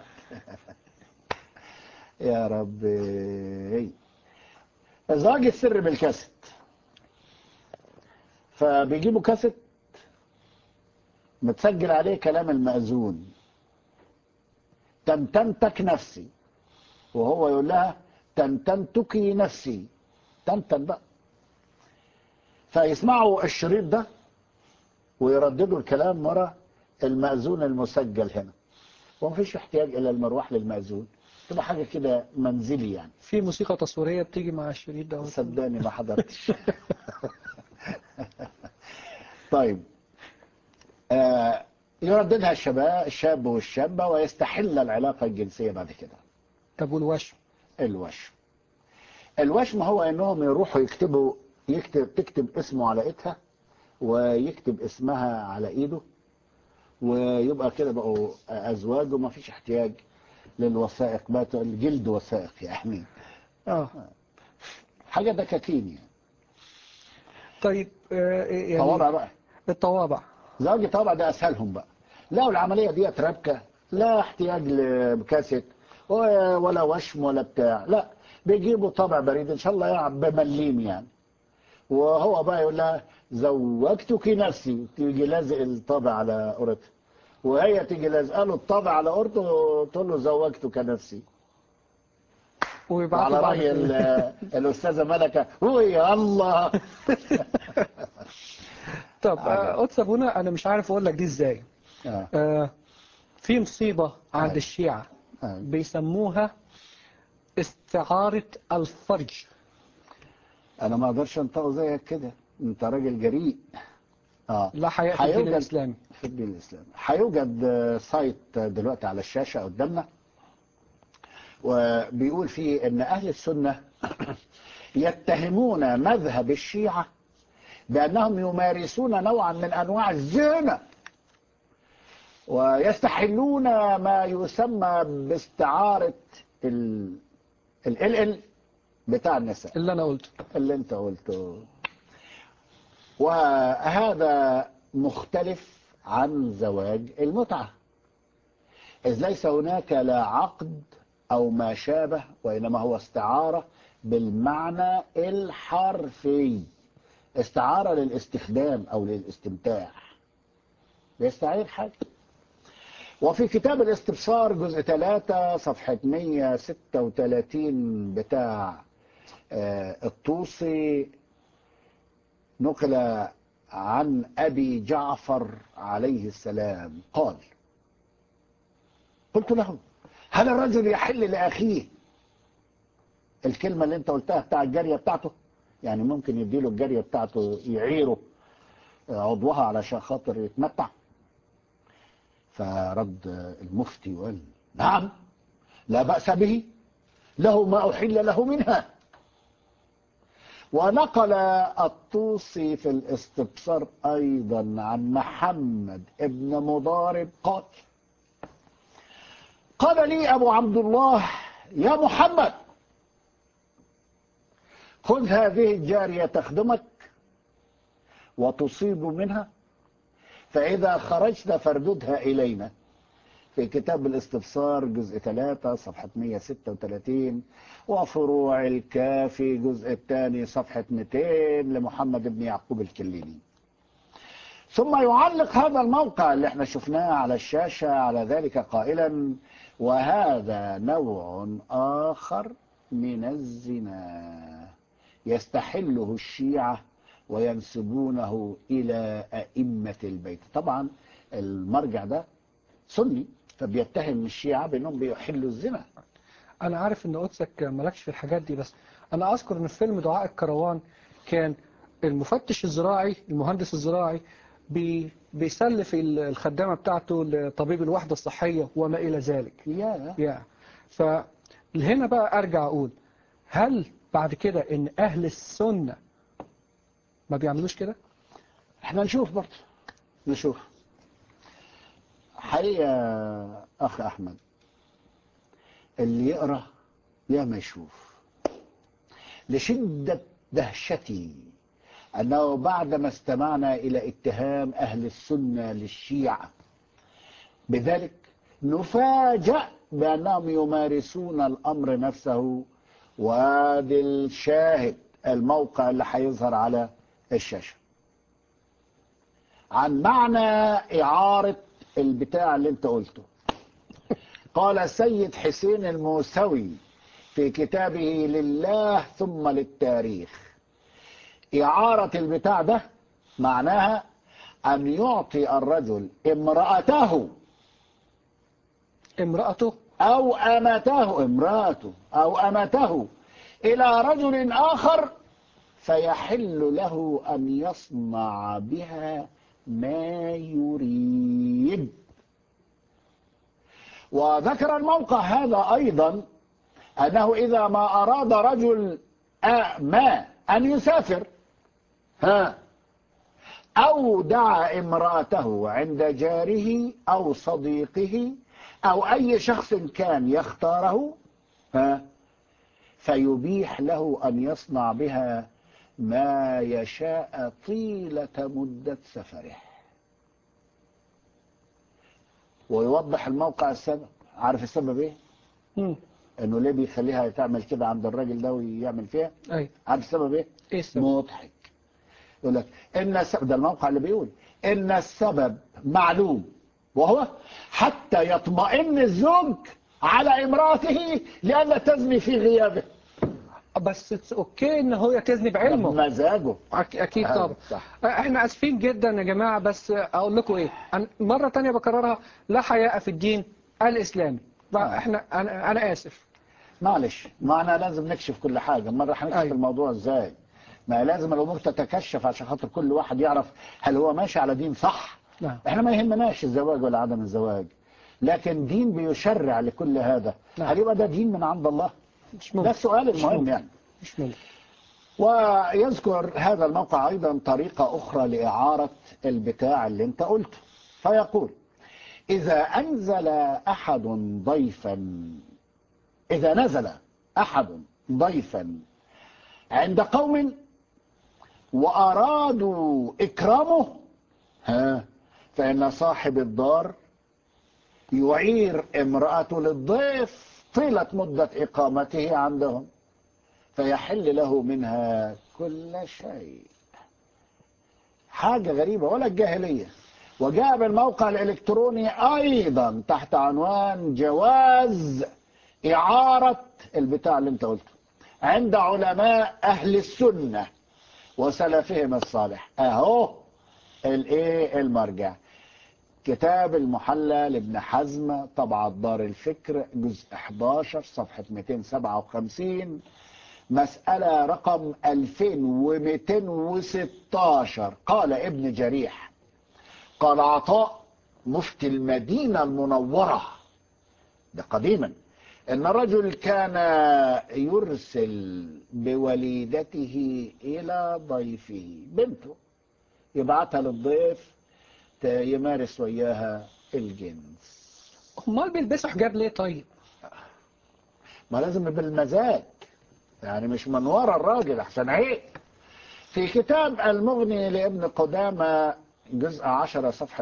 يا ربي الزواج السري بالكاسيت فبيجيبوا كاسيت متسجل عليه كلام المأذون تنتنتك نفسي وهو يقول لها تنتنتك نفسي تنتن بقى فيسمعوا الشريط ده ويرددوا الكلام ورا المأذون المسجل هنا ومفيش احتياج إلى المروح للمأذون تبقى حاجة كده منزلي يعني في موسيقى تصويرية بتيجي مع الشريط ده صدقني ما حضرتش طيب آه يرددها الشباب الشاب والشابة ويستحل العلاقة الجنسية بعد كده طب والوشم الوشم الوشم هو انهم يروحوا يكتبوا يكتب تكتب اسمه على ايدها ويكتب اسمها على ايده ويبقى كده بقوا ازواج وما فيش احتياج للوثائق بقى الجلد وثائق يعني اه حاجه دكاكين يعني طيب آه يعني طوابع بقى الطوابع زواج الطابع ده اسهلهم بقى لو العمليه دي ربكه لا احتياج لكاسيت و- ولا وشم ولا بتاع لا بيجيبوا طابع بريد ان شاء الله يعني بمليم يعني وهو بقى يقول لها زوجتك نفسي تيجي لازق الطابع على قرطه وهي تيجي لازقه له الطابع على قرطه وتقول له زوجتك نفسي ويبعتوا وعلى بعض راي ال- الاستاذه ملكه ويا الله طب عجب. آه، قدس ابونا انا مش عارف اقول لك دي ازاي آه. آه، في مصيبة عند أيوة. الشيعة آه. بيسموها استعارة الفرج انا ما اقدرش انطقه زيك كده انت راجل جريء اه لا حياء في الدين هيوجد- الإسلامي في الدين الاسلامي هيوجد آه، سايت آه، دلوقتي على الشاشه قدامنا وبيقول فيه ان اهل السنه يتهمون مذهب الشيعه بانهم يمارسون نوعا من انواع الزنا ويستحلون ما يسمى باستعاره ال ال ال بتاع النساء اللي أنا قلته اللي انت قلته وهذا مختلف عن زواج المتعة إذ ليس هناك لا عقد أو ما شابه وإنما هو استعارة بالمعنى الحرفي استعارة للاستخدام أو للاستمتاع بيستعير حاجة وفي كتاب الاستبصار جزء 3 صفحة 136 بتاع آه، الطوسي نقل عن أبي جعفر عليه السلام قال قلت له هل الرجل يحل لأخيه الكلمة اللي انت قلتها بتاع الجارية بتاعته يعني ممكن يديله الجارية بتاعته يعيره عضوها علشان خاطر يتمتع فرد المفتي وقال نعم لا بأس به له ما أحل له منها ونقل الطوسي في الاستبصار أيضا عن محمد ابن مضارب قال قال لي أبو عبد الله يا محمد خذ هذه الجارية تخدمك وتصيب منها فإذا خرجت فارددها إلينا في كتاب الاستبصار جزء 3 صفحة 136 وفروع الكافي جزء الثاني صفحة 200 لمحمد بن يعقوب الكليني ثم يعلق هذا الموقع اللي احنا شفناه على الشاشة على ذلك قائلا وهذا نوع آخر من الزنا يستحله الشيعة وينسبونه إلى أئمة البيت طبعا المرجع ده سني فبيتهم الشيعة بأنهم بيحلوا الزنا أنا عارف إن قدسك مالكش في الحاجات دي بس أنا أذكر إن في فيلم دعاء الكروان كان المفتش الزراعي المهندس الزراعي بي بيسلف ال- الخدامة بتاعته لطبيب الوحدة الصحية وما إلى ذلك يا يا فهنا بقى أرجع أقول هل بعد كده إن أهل السنة ما بيعملوش كده؟ احنا نشوف برضه نشوف حقيقة أخ أحمد اللي يقرأ يا ما يشوف لشدة دهشتي أنه بعدما استمعنا إلى اتهام أهل السنة للشيعة بذلك نفاجأ بأنهم يمارسون الأمر نفسه وادي الشاهد الموقع اللي هيظهر على الشاشة عن معنى إعارة البتاع اللي انت قلته قال السيد حسين الموسوي في كتابه لله ثم للتاريخ إعارة البتاع ده معناها أن يعطي الرجل امرأته امرأته أو أمته امرأته أو أمته إلى رجل آخر فيحل له أن يصنع بها ما يريد وذكر الموقع هذا أيضا أنه إذا ما أراد رجل آ- ما أن يسافر ها أو دعا امرأته عند جاره أو صديقه أو أي شخص كان يختاره ها فيبيح له أن يصنع بها ما يشاء طيلة مدة سفره ويوضح الموقع السبب عارف السبب ايه مم. انه ليه بيخليها تعمل كده عند الراجل ده ويعمل فيها أي عارف السبب ايه إيه السبب؟ مضحك يقول لك ان السبب ده الموقع اللي بيقول ان السبب معلوم وهو حتى يطمئن الزوج على امراته لئلا تزني في غيابه بس اتس اوكي ان هو يتزني بعلمه مزاجه أك- اكيد آه، طبعا صح. احنا اسفين جدا يا جماعه بس اقول لكم ايه أنا مره تانية بكررها لا حياء في الدين الاسلامي بقى احنا انا انا اسف معلش ما احنا لازم نكشف كل حاجه مره هنكشف أيوة. الموضوع ازاي ما لازم الامور تتكشف عشان خاطر كل واحد يعرف هل هو ماشي على دين صح نعم احنا ما يهمناش الزواج ولا عدم الزواج لكن دين بيشرع لكل هذا نعم. هل يبقى ده دين من عند الله مش ده ممكن السؤال مش المهم ممكن. يعني مش ممكن ويذكر هذا الموقع أيضا طريقة أخرى لإعارة البتاع اللي انت قلته فيقول إذا أنزل أحد ضيفا إذا نزل أحد ضيفا عند قوم وأرادوا إكرامه ها فإن صاحب الدار يعير امرأته للضيف طيلة مدة إقامته عندهم فيحل له منها كل شيء حاجة غريبة ولا الجاهلية وجاء بالموقع الإلكتروني أيضا تحت عنوان جواز إعارة البتاع اللي انت قلته عند علماء أهل السنة وسلفهم الصالح أهو الايه المرجع كتاب المحلى لابن حزم طبعة دار الفكر جزء 11 صفحة 257 مسألة رقم 2216 قال ابن جريح قال عطاء مفتي المدينة المنورة ده قديما ان الرجل كان يرسل بوليدته الى ضيفه بنته يبعتها للضيف ت- يمارس وياها الجنس امال بيلبسوا حجاب ليه طيب ما لازم بالمزاج يعني مش من ورا الراجل احسن عيب في كتاب المغني لابن قدامة جزء 10 صفحة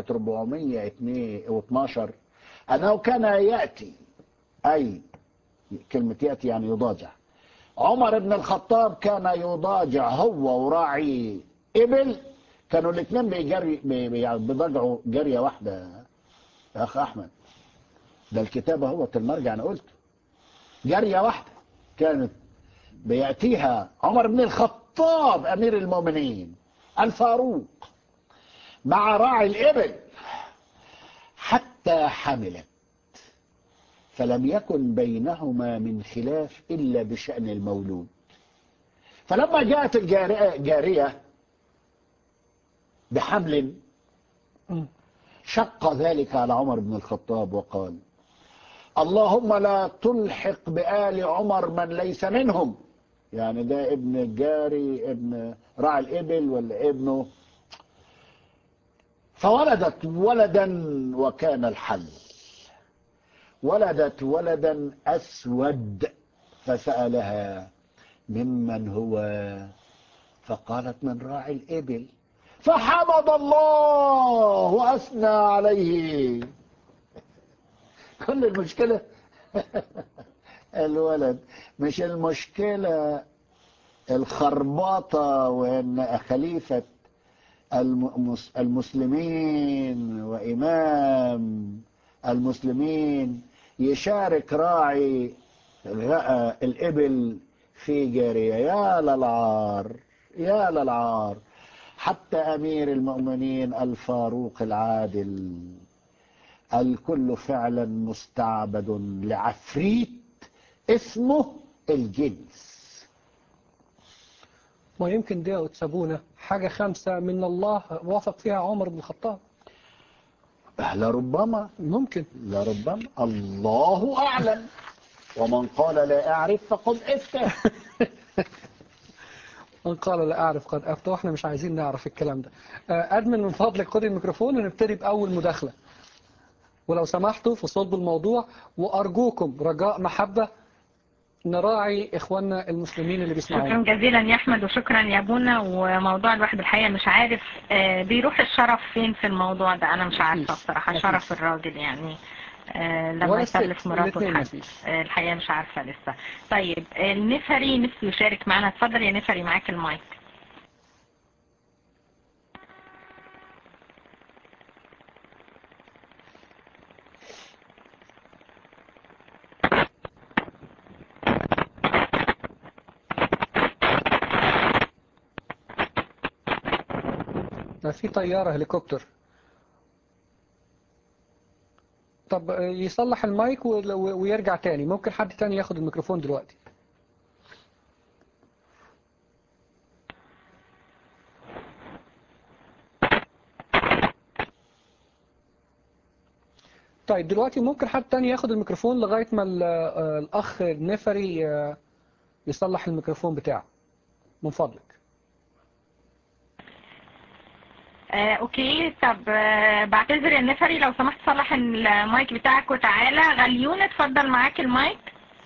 412 أنه كان يأتي أي كلمة يأتي يعني يضاجع عمر بن الخطاب كان يضاجع هو وراعي إبل كانوا الاثنين بيجري بي- بي- بيضجعوا جرية واحدة يا أخ أحمد ده الكتاب هو المرجع أنا قلته جارية واحدة كانت بيأتيها عمر بن الخطاب أمير المؤمنين الفاروق مع راعي الإبل حتى حملت فلم يكن بينهما من خلاف إلا بشأن المولود فلما جاءت الجارية جارية بحمل مم. شق ذلك على عمر بن الخطاب وقال اللهم لا تلحق بآل عمر من ليس منهم يعني ده ابن الجاري ابن راعي الإبل ولا ابنه فولدت ولدا وكان الحل ولدت ولدا أسود فسألها ممن هو فقالت من راعي الإبل فحمد الله وأثنى عليه كل المشكلة الولد مش المشكلة الخرباطة وإن خليفة المس- المسلمين وإمام المسلمين يشارك راعي غ- الإبل في جارية يا للعار يا للعار حتى أمير المؤمنين الفاروق العادل الكل فعلا مستعبد لعفريت اسمه الجنس ما يمكن دي وتسابونا حاجة خمسة من الله وافق فيها عمر بن الخطاب لربما ممكن لربما الله أعلم ومن قال لا أعرف فقد افتى من قال لا أعرف قد أفتى وإحنا مش عايزين نعرف الكلام ده آه، أدمن من فضلك خد الميكروفون ونبتدي بأول مداخلة ولو سمحتوا في صلب الموضوع وأرجوكم رجاء محبة نراعي إخواننا المسلمين اللي شكرا بيسمعونا جزيلا يا احمد وشكرا يا ابونا وموضوع الواحد الحقيقه مش عارف آه، بيروح الشرف فين في الموضوع ده انا مش عارفه مفيش. بصراحه مفيش. شرف الراجل يعني آه، لما ولا الست يسلف مراته الاثنين لحد مفيش آه، الحقيقه مش عارفه لسه طيب آه، النفري نفسه يشارك معنا اتفضل يا نفري معاك المايك ده في طيارة هليكوبتر طب آه، يصلح المايك و- و- ويرجع تاني ممكن حد تاني ياخد الميكروفون دلوقتي طيب دلوقتي ممكن حد تاني ياخد الميكروفون لغاية ما ال- آه، الأخ النفري آه، يصلح الميكروفون بتاعه من فضلك آه، اوكي طب آه، بعتذر يا نفري لو سمحت صلح المايك بتاعك وتعالى غليون اتفضل معاك المايك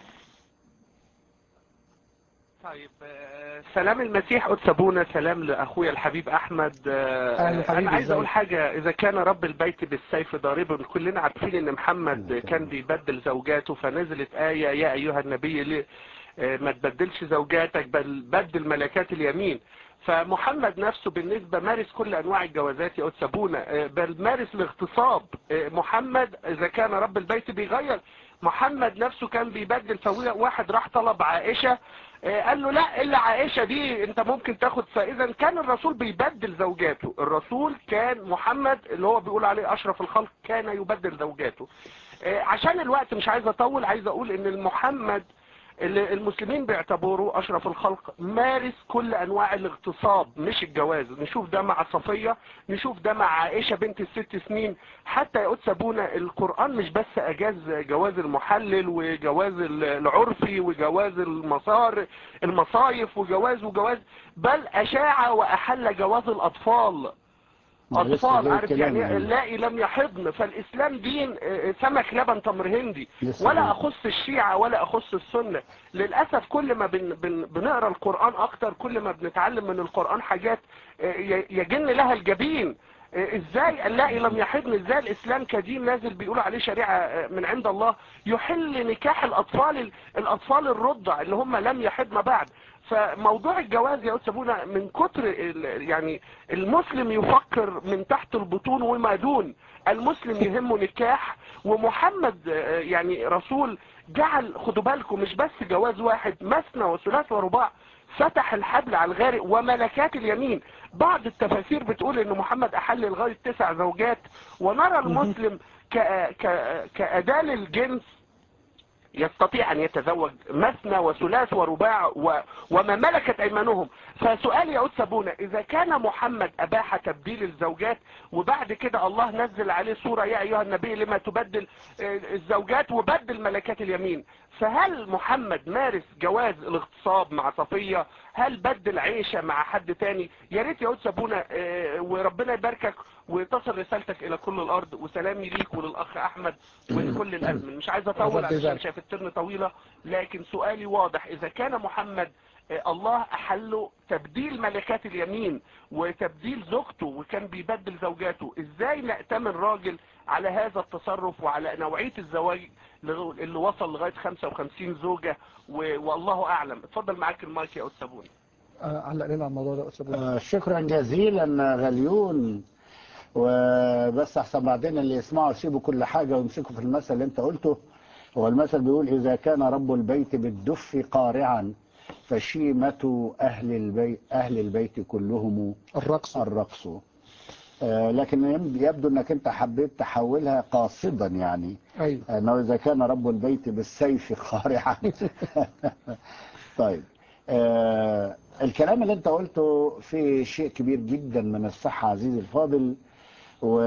طيب آه، سلام المسيح قدس ابونا سلام لاخويا الحبيب احمد آه، أهلا حبيبي، انا عايز إزيك؟ اقول حاجه اذا كان رب البيت بالسيف ضاربا كلنا عارفين ان محمد كان بيبدل زوجاته فنزلت ايه يا ايها النبي ليه آه، ما تبدلش زوجاتك بل بدل ملكات اليمين فمحمد نفسه بالنسبة مارس كل أنواع الجوازات يا قدس أبونا آه، بل مارس الاغتصاب آه، محمد إذا كان رب البيت بيغير محمد نفسه كان بيبدل فواحد راح طلب عائشة آه، قال له لا الا عائشة دي انت ممكن تاخد فاذا كان الرسول بيبدل زوجاته الرسول كان محمد اللي هو بيقول عليه اشرف الخلق كان يبدل زوجاته آه، عشان الوقت مش عايز اطول عايز اقول ان المحمد اللي المسلمين بيعتبروه اشرف الخلق مارس كل انواع الاغتصاب مش الجواز نشوف ده مع صفية نشوف ده مع عائشة بنت الست سنين حتى يا قدس ابونا القرآن مش بس اجاز جواز المحلل وجواز العرفي وجواز المصار المصايف وجواز وجواز بل اشاع واحل جواز الاطفال ما لسه اطفال جاي عارف كلام يعني يعني. اللائي لم يحضن فالاسلام دين آه، سمك لبن تمر هندي لسه ولا جاي. اخص الشيعة ولا اخص السنة للاسف كل ما بن بن بنقرا القرآن اكتر كل ما بنتعلم من القرآن حاجات آه، ي- يجن لها الجبين آه، ازاي اللائي لم يحضن ازاي الاسلام كدين نازل بيقول عليه شريعة آه، من عند الله يحل نكاح الاطفال الاطفال الرضع اللي هم لم يحضن بعد فموضوع الجواز يا أستاذ أبونا من كتر ال- يعني المسلم يفكر من تحت البطون وما دون المسلم يهمه نكاح ومحمد آه، يعني رسول جعل خدوا بالكم مش بس جواز واحد مثنى وثلاث ورباع فتح الحبل على الغارق وملكات اليمين بعض التفاسير بتقول ان محمد احل لغاية تسع زوجات ونرى المسلم ك... ك... كأداة للجنس يستطيع أن يتزوج مثنى وثلاث ورباع و... وما ملكت أيمانهم فسؤالي يا أستاذ أبونا إذا كان محمد أباح تبديل الزوجات وبعد كده الله نزل عليه سورة يا أيها النبي لما تبدل آه، الزوجات وبدل ملكات اليمين فهل محمد مارس جواز الاغتصاب مع صفية هل بدل عيشة مع حد تاني يا ريت يا أستاذ أبونا آه، وربنا يباركك وتصل رسالتك إلى كل الأرض وسلامي ليك وللأخ أحمد ولكل الأزمن مش عايز أطول ربنا علشان يبارك. شايف الترن طويلة لكن سؤالي واضح إذا كان محمد آه، الله أحله تبديل ملكات اليمين وتبديل زوجته وكان بيبدل زوجاته إزاي نأتمن راجل على هذا التصرف وعلى نوعية الزواج لغ- اللي وصل لغاية 55 زوجة و- والله أعلم اتفضل معاك المايك يا أستاذ بوني آه، علق لنا على الموضوع ده يا أستاذ أبو. آه، شكرا جزيلا غليون وبس احسن بعدين اللي يسمعوا يسيبوا كل حاجة ويمسكوا في المثل اللي انت قلته هو المثل بيقول إذا كان رب البيت بالدف قارعا فشيمة أهل البيت أهل البيت كلهم الرقص الرقص آه، لكن يبدو انك انت حبيت تحولها قاصدا يعني أيوه انه اذا كان رب البيت بالسيف قارعا طيب آه الكلام اللي انت قلته فيه شيء كبير جدا من الصحة عزيزي الفاضل و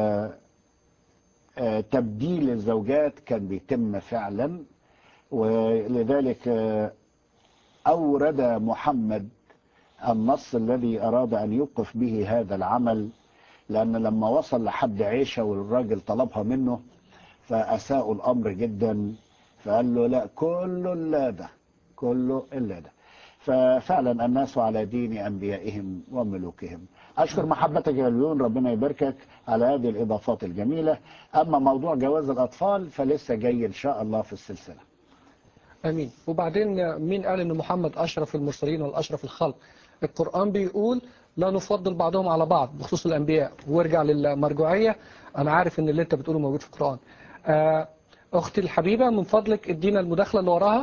آه، تبديل الزوجات كان بيتم فعلا ولذلك آه، أورد محمد النص الذي أراد أن يوقف به هذا العمل لأن لما وصل لحد عيشة والراجل طلبها منه فأساءوا الأمر جدا فقال له لا كل لا ده كله إلا ده ففعلا الناس على دين أنبيائهم وملوكهم أشكر محبتك يا ليون ربنا يباركك على هذه الإضافات الجميلة أما موضوع جواز الأطفال فلسه جاي إن شاء الله في السلسلة امين وبعدين مين قال ان محمد اشرف المرسلين ولا اشرف الخلق القران بيقول لا نفضل بعضهم على بعض بخصوص الانبياء وارجع للمرجوعيه انا عارف ان اللي انت بتقوله موجود في القران آه، اختي الحبيبه من فضلك ادينا المداخله اللي وراها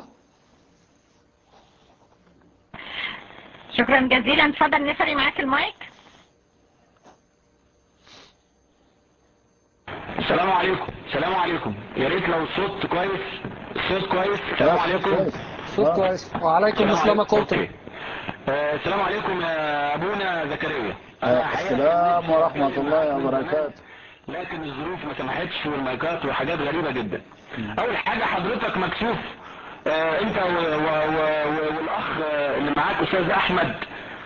شكرا جزيلا اتفضل نفري معاك المايك السلام عليكم السلام عليكم يا ريت لو الصوت كويس الصوت كويس السلام عليكم كويس. صوت آه. كويس وعليكم السلام السلام عليكم. قلتم أوكي. آه، السلام عليكم يا ابونا زكريا آه، أنا حقيقة السلام نفسي ورحمة أتكلم الله معاك من زمان، وبركاته. لكن الظروف ما سمحتش والمايكات وحاجات غريبة جدا اول حاجة حضرتك مكسوف آه، انت و- و- و- و- والاخ آه، اللي معاك استاذ احمد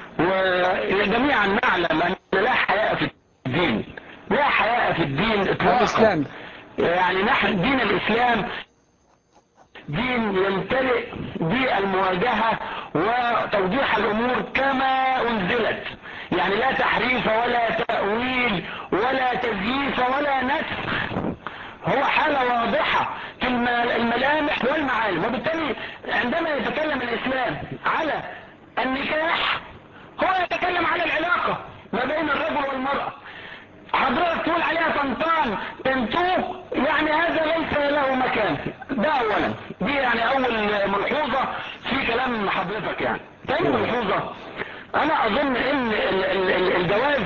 وجميعا نعلم ان لا حياء في الدين لا حياء في الدين اطلاقا الاسلام يعني نحن دين الاسلام دين يمتلئ بالمواجهة وتوضيح الامور كما انزلت يعني لا تحريف ولا تأويل ولا تزييف ولا نسخ هو حالة واضحة في الم- الملامح والمعالم وبالتالي عندما يتكلم الاسلام على النكاح هو يتكلم على العلاقة ما بين الرجل والمرأة حضرتك تقول عليها طنطان تنتوه يعني هذا ليس له مكان ده اولا دي يعني اول ملحوظة في كلام حضرتك يعني تاني ملحوظة انا اظن ان ال- ال- ال- الجواز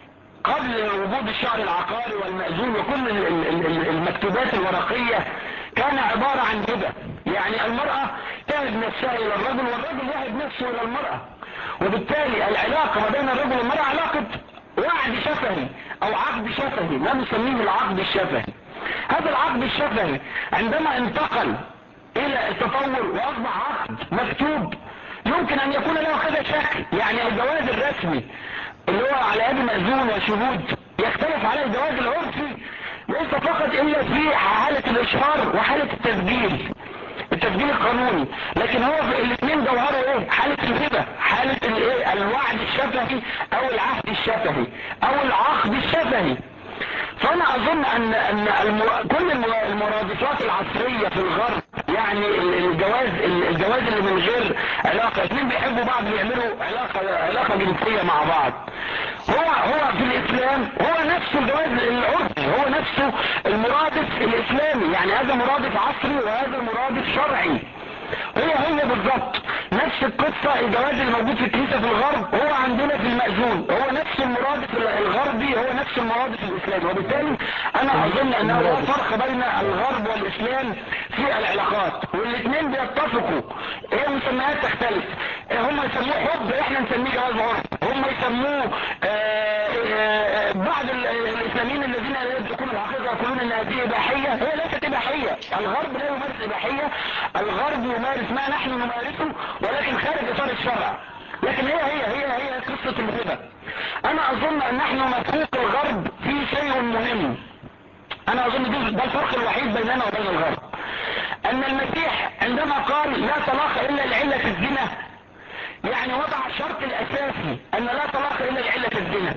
قبل وجود الشعر العقاري والمأذون وكل ال- ال- ال- المكتوبات الورقية كان عبارة عن هبة يعني المرأة تهب نفسها الى الرجل والرجل يهب نفسه الى المرأة وبالتالي العلاقة ما بين الرجل والمرأة علاقة وعد شفهي او عقد شفهي ما نسميه العقد الشفهي هذا العقد الشفهي عندما انتقل الى التطور واصبح عقد مكتوب يمكن ان يكون له كذا شكل يعني الجواز الرسمي اللي هو على يد مأذون وشهود يختلف على الجواز العرفي ليس فقط الا في حالة الاشهار وحالة التسجيل التسجيل القانوني لكن هو في الاثنين جوهره ايه حالة الهبة حالة الايه الوعد الشفهي او العهد الشفهي او العقد الشفهي فانا اظن ان ان الم... كل الم- المرادفات العصرية في الغرب يعني ال- الجواز ال- الجواز اللي من غير علاقة اثنين بيحبوا بعض بيعملوا علاقة علاقة جنسية مع بعض هو هو في الاسلام هو نفسه الجواز العرفي هو نفسه المرادف الاسلامي يعني هذا مرادف عصري وهذا مرادف شرعي هي هي بالظبط نفس القصة الجواز اللي موجود في الكنيسة في الغرب هو عندنا في المأذون هو نفس المرادف الغربي هو نفس المرادف الإسلامي وبالتالي أنا أظن أنه لا فرق بين الغرب والإسلام في العلاقات والاثنين بيتفقوا هي مسميات تختلف هم يسموه حب احنا نسميه جواز عرف هم يسموه آه، آه، بعض ال- الإسلاميين الذين لا يدركون الحقيقة يقولون أن هذه إباحية هي ليست إباحية الغرب لا يمارس إباحية الغرب يمارس ما نحن نمارسه ولكن خارج إطار الشرع لكن هي هي هي هي قصة الهبة أنا أظن أن نحن نفوق الغرب في شيء مهم أنا أظن ده ده الفرق الوحيد بيننا وبين الغرب أن المسيح عندما قال لا طلاق إلا لعلة الزنا يعني وضع الشرط الأساسي أن لا طلاق إلا لعلة الزنا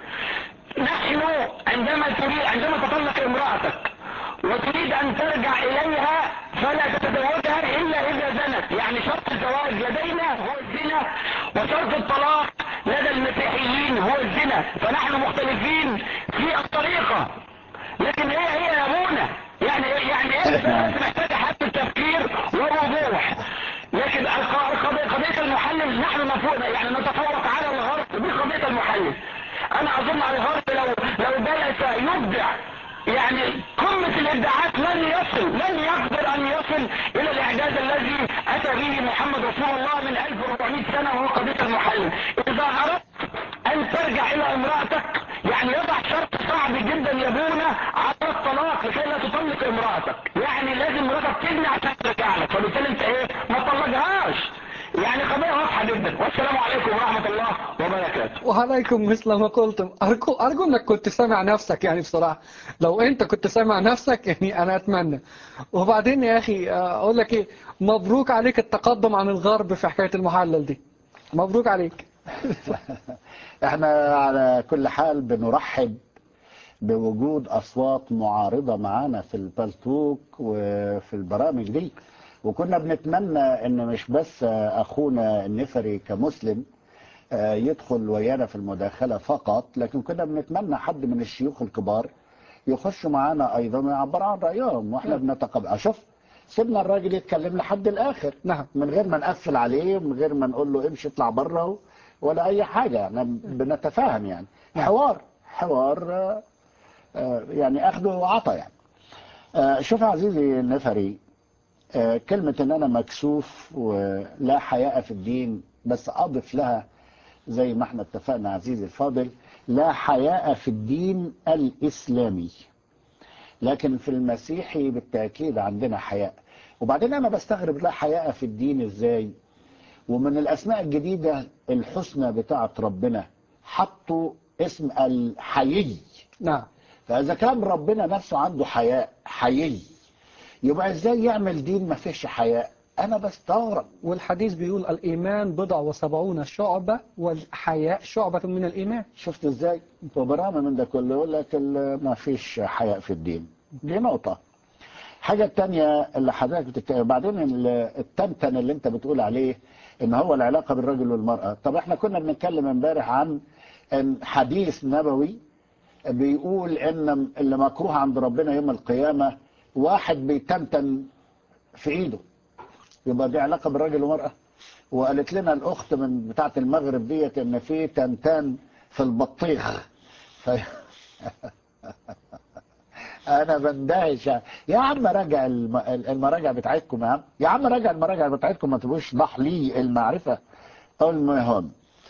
نحن عندما تريد عندما تطلق امرأتك وتريد ان ترجع اليها فلا تتزوجها الا اذا زنت يعني شرط الزواج لدينا هو الزنا وشرط الطلاق لدى المسيحيين هو الزنا فنحن مختلفين في الطريقة لكن هي هي يا ابونا يعني يعني ايه بس محتاجة حتى تفكير ووضوح لكن الق- القضية قضية المحلل نحن نفوق يعني نتفوق على الغرب دي قضية المحلل انا اظن الغرب لو لو جلس يبدع يعني قمة الابداعات لن يصل لن يقدر ان يصل الى الاعجاز الذي اتى به محمد رسول الله من 1400 سنة وهو قضية المحلل اذا اردت ان ترجع الى امرأتك يعني يضع شرط صعب جدا يبونا على الطلاق لكي لا تطلق امرأتك يعني لازم مراتك تبني عشان ترجع لك فبالتالي انت ايه ما تطلقهاش يعني قضية واضحة جدا والسلام عليكم ورحمة الله وبركاته وعليكم مثل ما قلتم أرجو, أرجو أنك كنت سامع نفسك يعني بصراحة لو أنت كنت سامع نفسك يعني أنا أتمنى وبعدين يا أخي أقول لك إيه مبروك عليك التقدم عن الغرب في حكاية المحلل دي مبروك عليك احنا على كل حال بنرحب بوجود اصوات معارضة معانا في البلتوك وفي البرامج دي وكنا بنتمنى ان مش بس اخونا النفري كمسلم آه، يدخل ويانا في المداخلة فقط لكن كنا بنتمنى حد من الشيوخ الكبار يخشوا معانا ايضا ويعبر عن رايهم واحنا نعم. بنتقبل شوف سيبنا الراجل يتكلم لحد الاخر نعم من غير ما نقفل عليه من غير ما نقول له امشي اطلع بره ولا اي حاجه احنا بنتفاهم يعني نعم. حوار حوار آه، آه، يعني اخذ وعطى يعني آه، شوف يا عزيزي النفري آه، كلمة ان انا مكسوف ولا حياء في الدين بس اضف لها زي ما احنا اتفقنا عزيزي الفاضل لا حياء في الدين الاسلامي لكن في المسيحي بالتأكيد عندنا حياء وبعدين انا بستغرب لا حياء في الدين ازاي ومن الاسماء الجديدة الحسنى بتاعت ربنا حطوا اسم الحيي نعم فاذا كان ربنا نفسه عنده حياء حيي يبقى ازاي يعمل دين ما فيش حياء انا بستغرب والحديث بيقول الإيمان بضع وسبعون شعبة والحياء شعبة من الإيمان شفت ازاي وبرامج من ده كله يقول لك ال- ما فيش حياء في الدين دي نقطة حاجة التانية اللي حضرتك بتتكلم بعدين ال- التمتن اللي انت بتقول عليه ان هو العلاقة بالرجل والمرأة طب احنا كنا بنتكلم امبارح عن ان حديث نبوي بيقول ان اللي مكروه عند ربنا يوم القيامة واحد بيتمتن في ايده يبقى دي علاقة بالراجل والمرأة وقالت لنا الاخت من بتاعة المغرب ديت ان في تنتان في البطيخ ف... انا بندهش يا عم راجع الم... المراجع بتاعتكم يا عم يا عم راجع المراجع بتاعتكم ما تبقوش ضح لي المعرفة المهم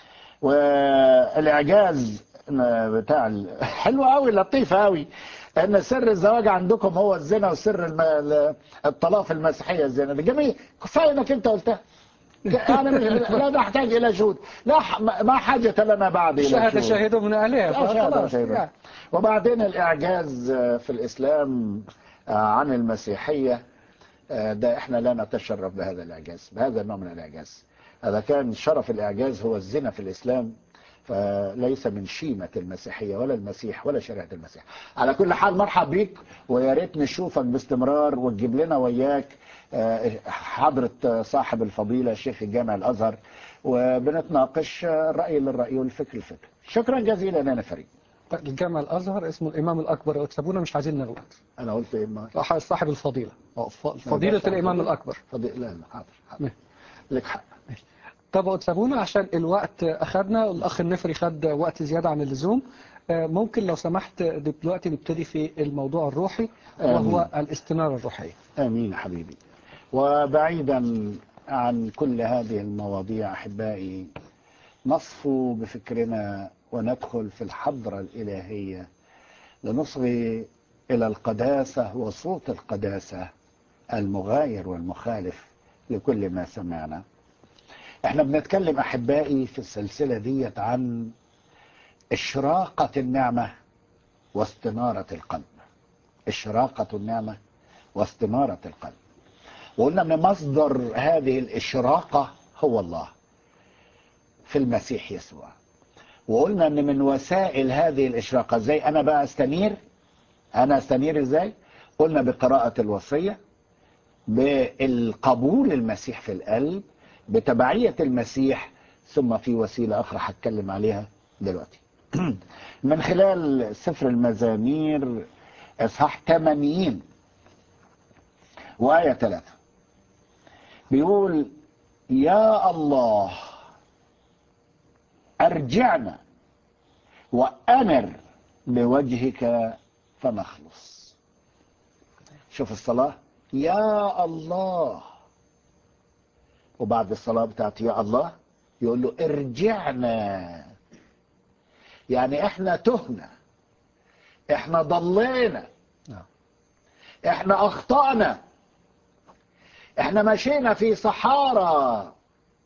والاعجاز بتاع ال- حلو قوي لطيف قوي ان سر الزواج عندكم هو الزنا وسر الم... ال- الطلاق في المسيحيه الزنا ده جميل كفايه انك انت قلتها انا مش لا نحتاج الى شهود لا ح- ما ما حاجه لنا بعد الى شهد شهود شاهد من أهلها لا شهادة فخلاص شهادة. يعني. وبعدين الإعجاز آه، في الإسلام آه، عن المسيحية آه، ده إحنا لا نتشرف بهذا الإعجاز بهذا النوع من الإعجاز هذا كان شرف الإعجاز هو الزنا في الإسلام فليس من شيمة المسيحية ولا المسيح ولا شريعة المسيح على كل حال مرحب بيك ويا ريت نشوفك باستمرار وتجيب لنا وياك آه، حضرة آه، صاحب الفضيلة شيخ الجامع الأزهر وبنتناقش آه، الرأي للرأي والفكر الفكر شكرا جزيلا أنا فريد الجامع الأزهر اسمه الإمام الأكبر وتسابونا مش عايزين نغلط انا قلت ايه ما صاحب الفضيلة أو ف- فضيلة صاحب الإمام الفضيلة. الأكبر فضيلة لا لا حاضر حاضر نعم. لك حق طب تسابونا عشان الوقت أخدنا الأخ النفري خد وقت زيادة عن اللزوم آه، ممكن لو سمحت دلوقتي نبتدي في الموضوع الروحي وهو آمين. الاستنارة الروحية امين يا حبيبي وبعيدا عن كل هذه المواضيع احبائي نصفو بفكرنا وندخل في الحضرة الإلهية لنصغي إلى القداسة وصوت القداسة المغاير والمخالف لكل ما سمعنا احنا بنتكلم أحبائي في السلسلة ديت عن إشراقة النعمة واستنارة القلب إشراقة النعمة واستنارة القلب وقلنا ان مصدر هذه الإشراقة هو الله في المسيح يسوع وقلنا ان من وسائل هذه الإشراقة ازاي انا بقى استنير انا استنير ازاي قلنا بقراءة الوصية بالقبول المسيح في القلب بتبعية المسيح ثم في وسيلة أخرى هتكلم عليها دلوقتي من خلال سفر المزامير إصحاح 80 وآية 3 بيقول يا الله أرجعنا وأنر بوجهك فنخلص شوف الصلاة يا الله وبعد الصلاة بتاعت يا الله يقول له ارجعنا يعني احنا تهنا احنا ضلينا نعم. احنا اخطأنا احنا مشينا في صحارى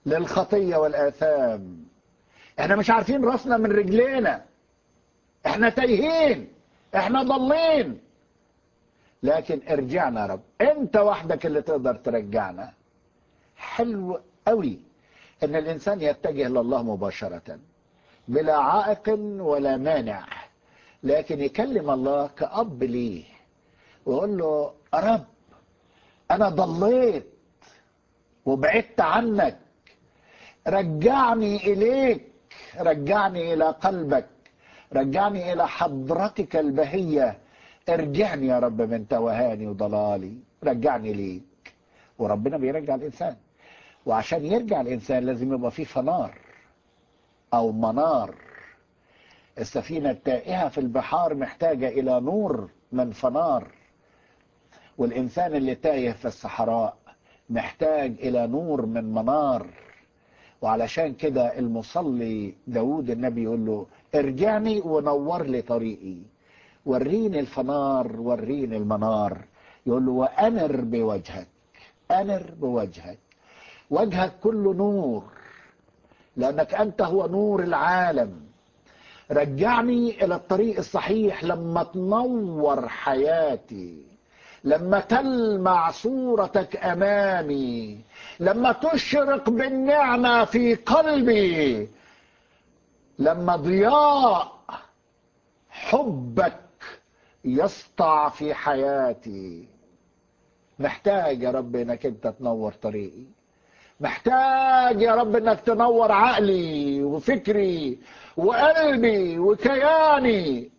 للخطية والآثام احنا مش عارفين راسنا من رجلينا احنا تايهين احنا ضالين لكن ارجعنا يا رب انت وحدك اللي تقدر ترجعنا حلو قوي ان الانسان يتجه لله مباشرة بلا عائق ولا مانع لكن يكلم الله كأب ليه ويقول له يا رب انا ضليت وبعدت عنك رجعني اليك رجعني الى قلبك رجعني الى حضرتك البهية ارجعني يا رب من توهاني وضلالي رجعني ليك وربنا بيرجع الانسان وعشان يرجع الانسان لازم يبقى فيه فنار او منار السفينة التائهة في البحار محتاجة الى نور من فنار والانسان اللي تايه في الصحراء محتاج الى نور من منار وعلشان كده المصلي داود النبي يقول له ارجعني ونور لي طريقي وريني الفنار وريني المنار يقول له وانر بوجهك انر بوجهك وجهك كله نور لانك انت هو نور العالم رجعني الى الطريق الصحيح لما تنور حياتي لما تلمع صورتك امامي لما تشرق بالنعمه في قلبي لما ضياء حبك يسطع في حياتي محتاج يا رب انك انت تنور طريقي محتاج يا رب انك تنور عقلي وفكري وقلبي وكياني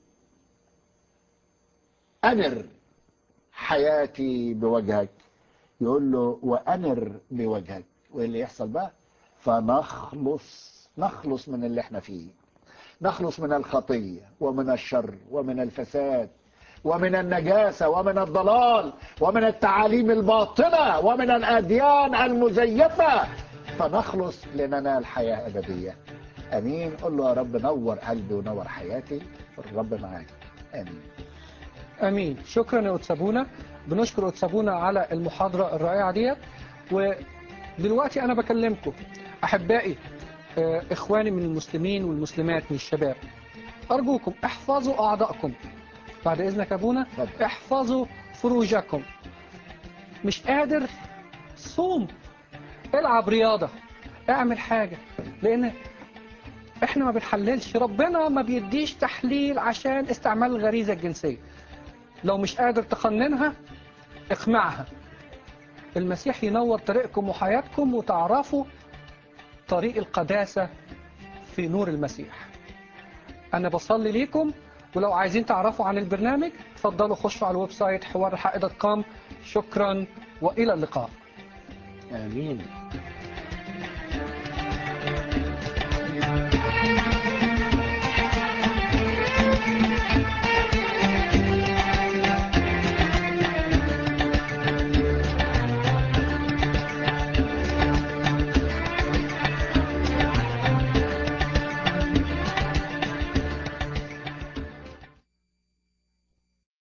انر حياتي بوجهك يقول له وانر بوجهك وايه اللي يحصل بقى فنخلص نخلص من اللي احنا فيه نخلص من الخطية ومن الشر ومن الفساد ومن النجاسة ومن الضلال ومن التعاليم الباطلة ومن الأديان المزيفة فنخلص لننال حياة أبدية أمين قل له يا رب نور قلبي ونور حياتي الرب معاك آمين امين شكرا يا أتسابونا بنشكر أتسابونا على المحاضرة الرائعة ديت ودلوقتي انا بكلمكم احبائي آه، اخواني من المسلمين والمسلمات من الشباب ارجوكم احفظوا اعضائكم بعد اذنك يا ابونا اتفضل. احفظوا فروجكم مش قادر صوم العب رياضة اعمل حاجة لان احنا ما بنحللش ربنا ما بيديش تحليل عشان استعمال الغريزة الجنسية لو مش قادر تقننها اقمعها المسيح ينور طريقكم وحياتكم وتعرفوا طريق القداسة في نور المسيح أنا بصلي ليكم ولو عايزين تعرفوا عن البرنامج تفضلوا خشوا على الويب سايت حوار الحق دوت كوم شكرا وإلى اللقاء آمين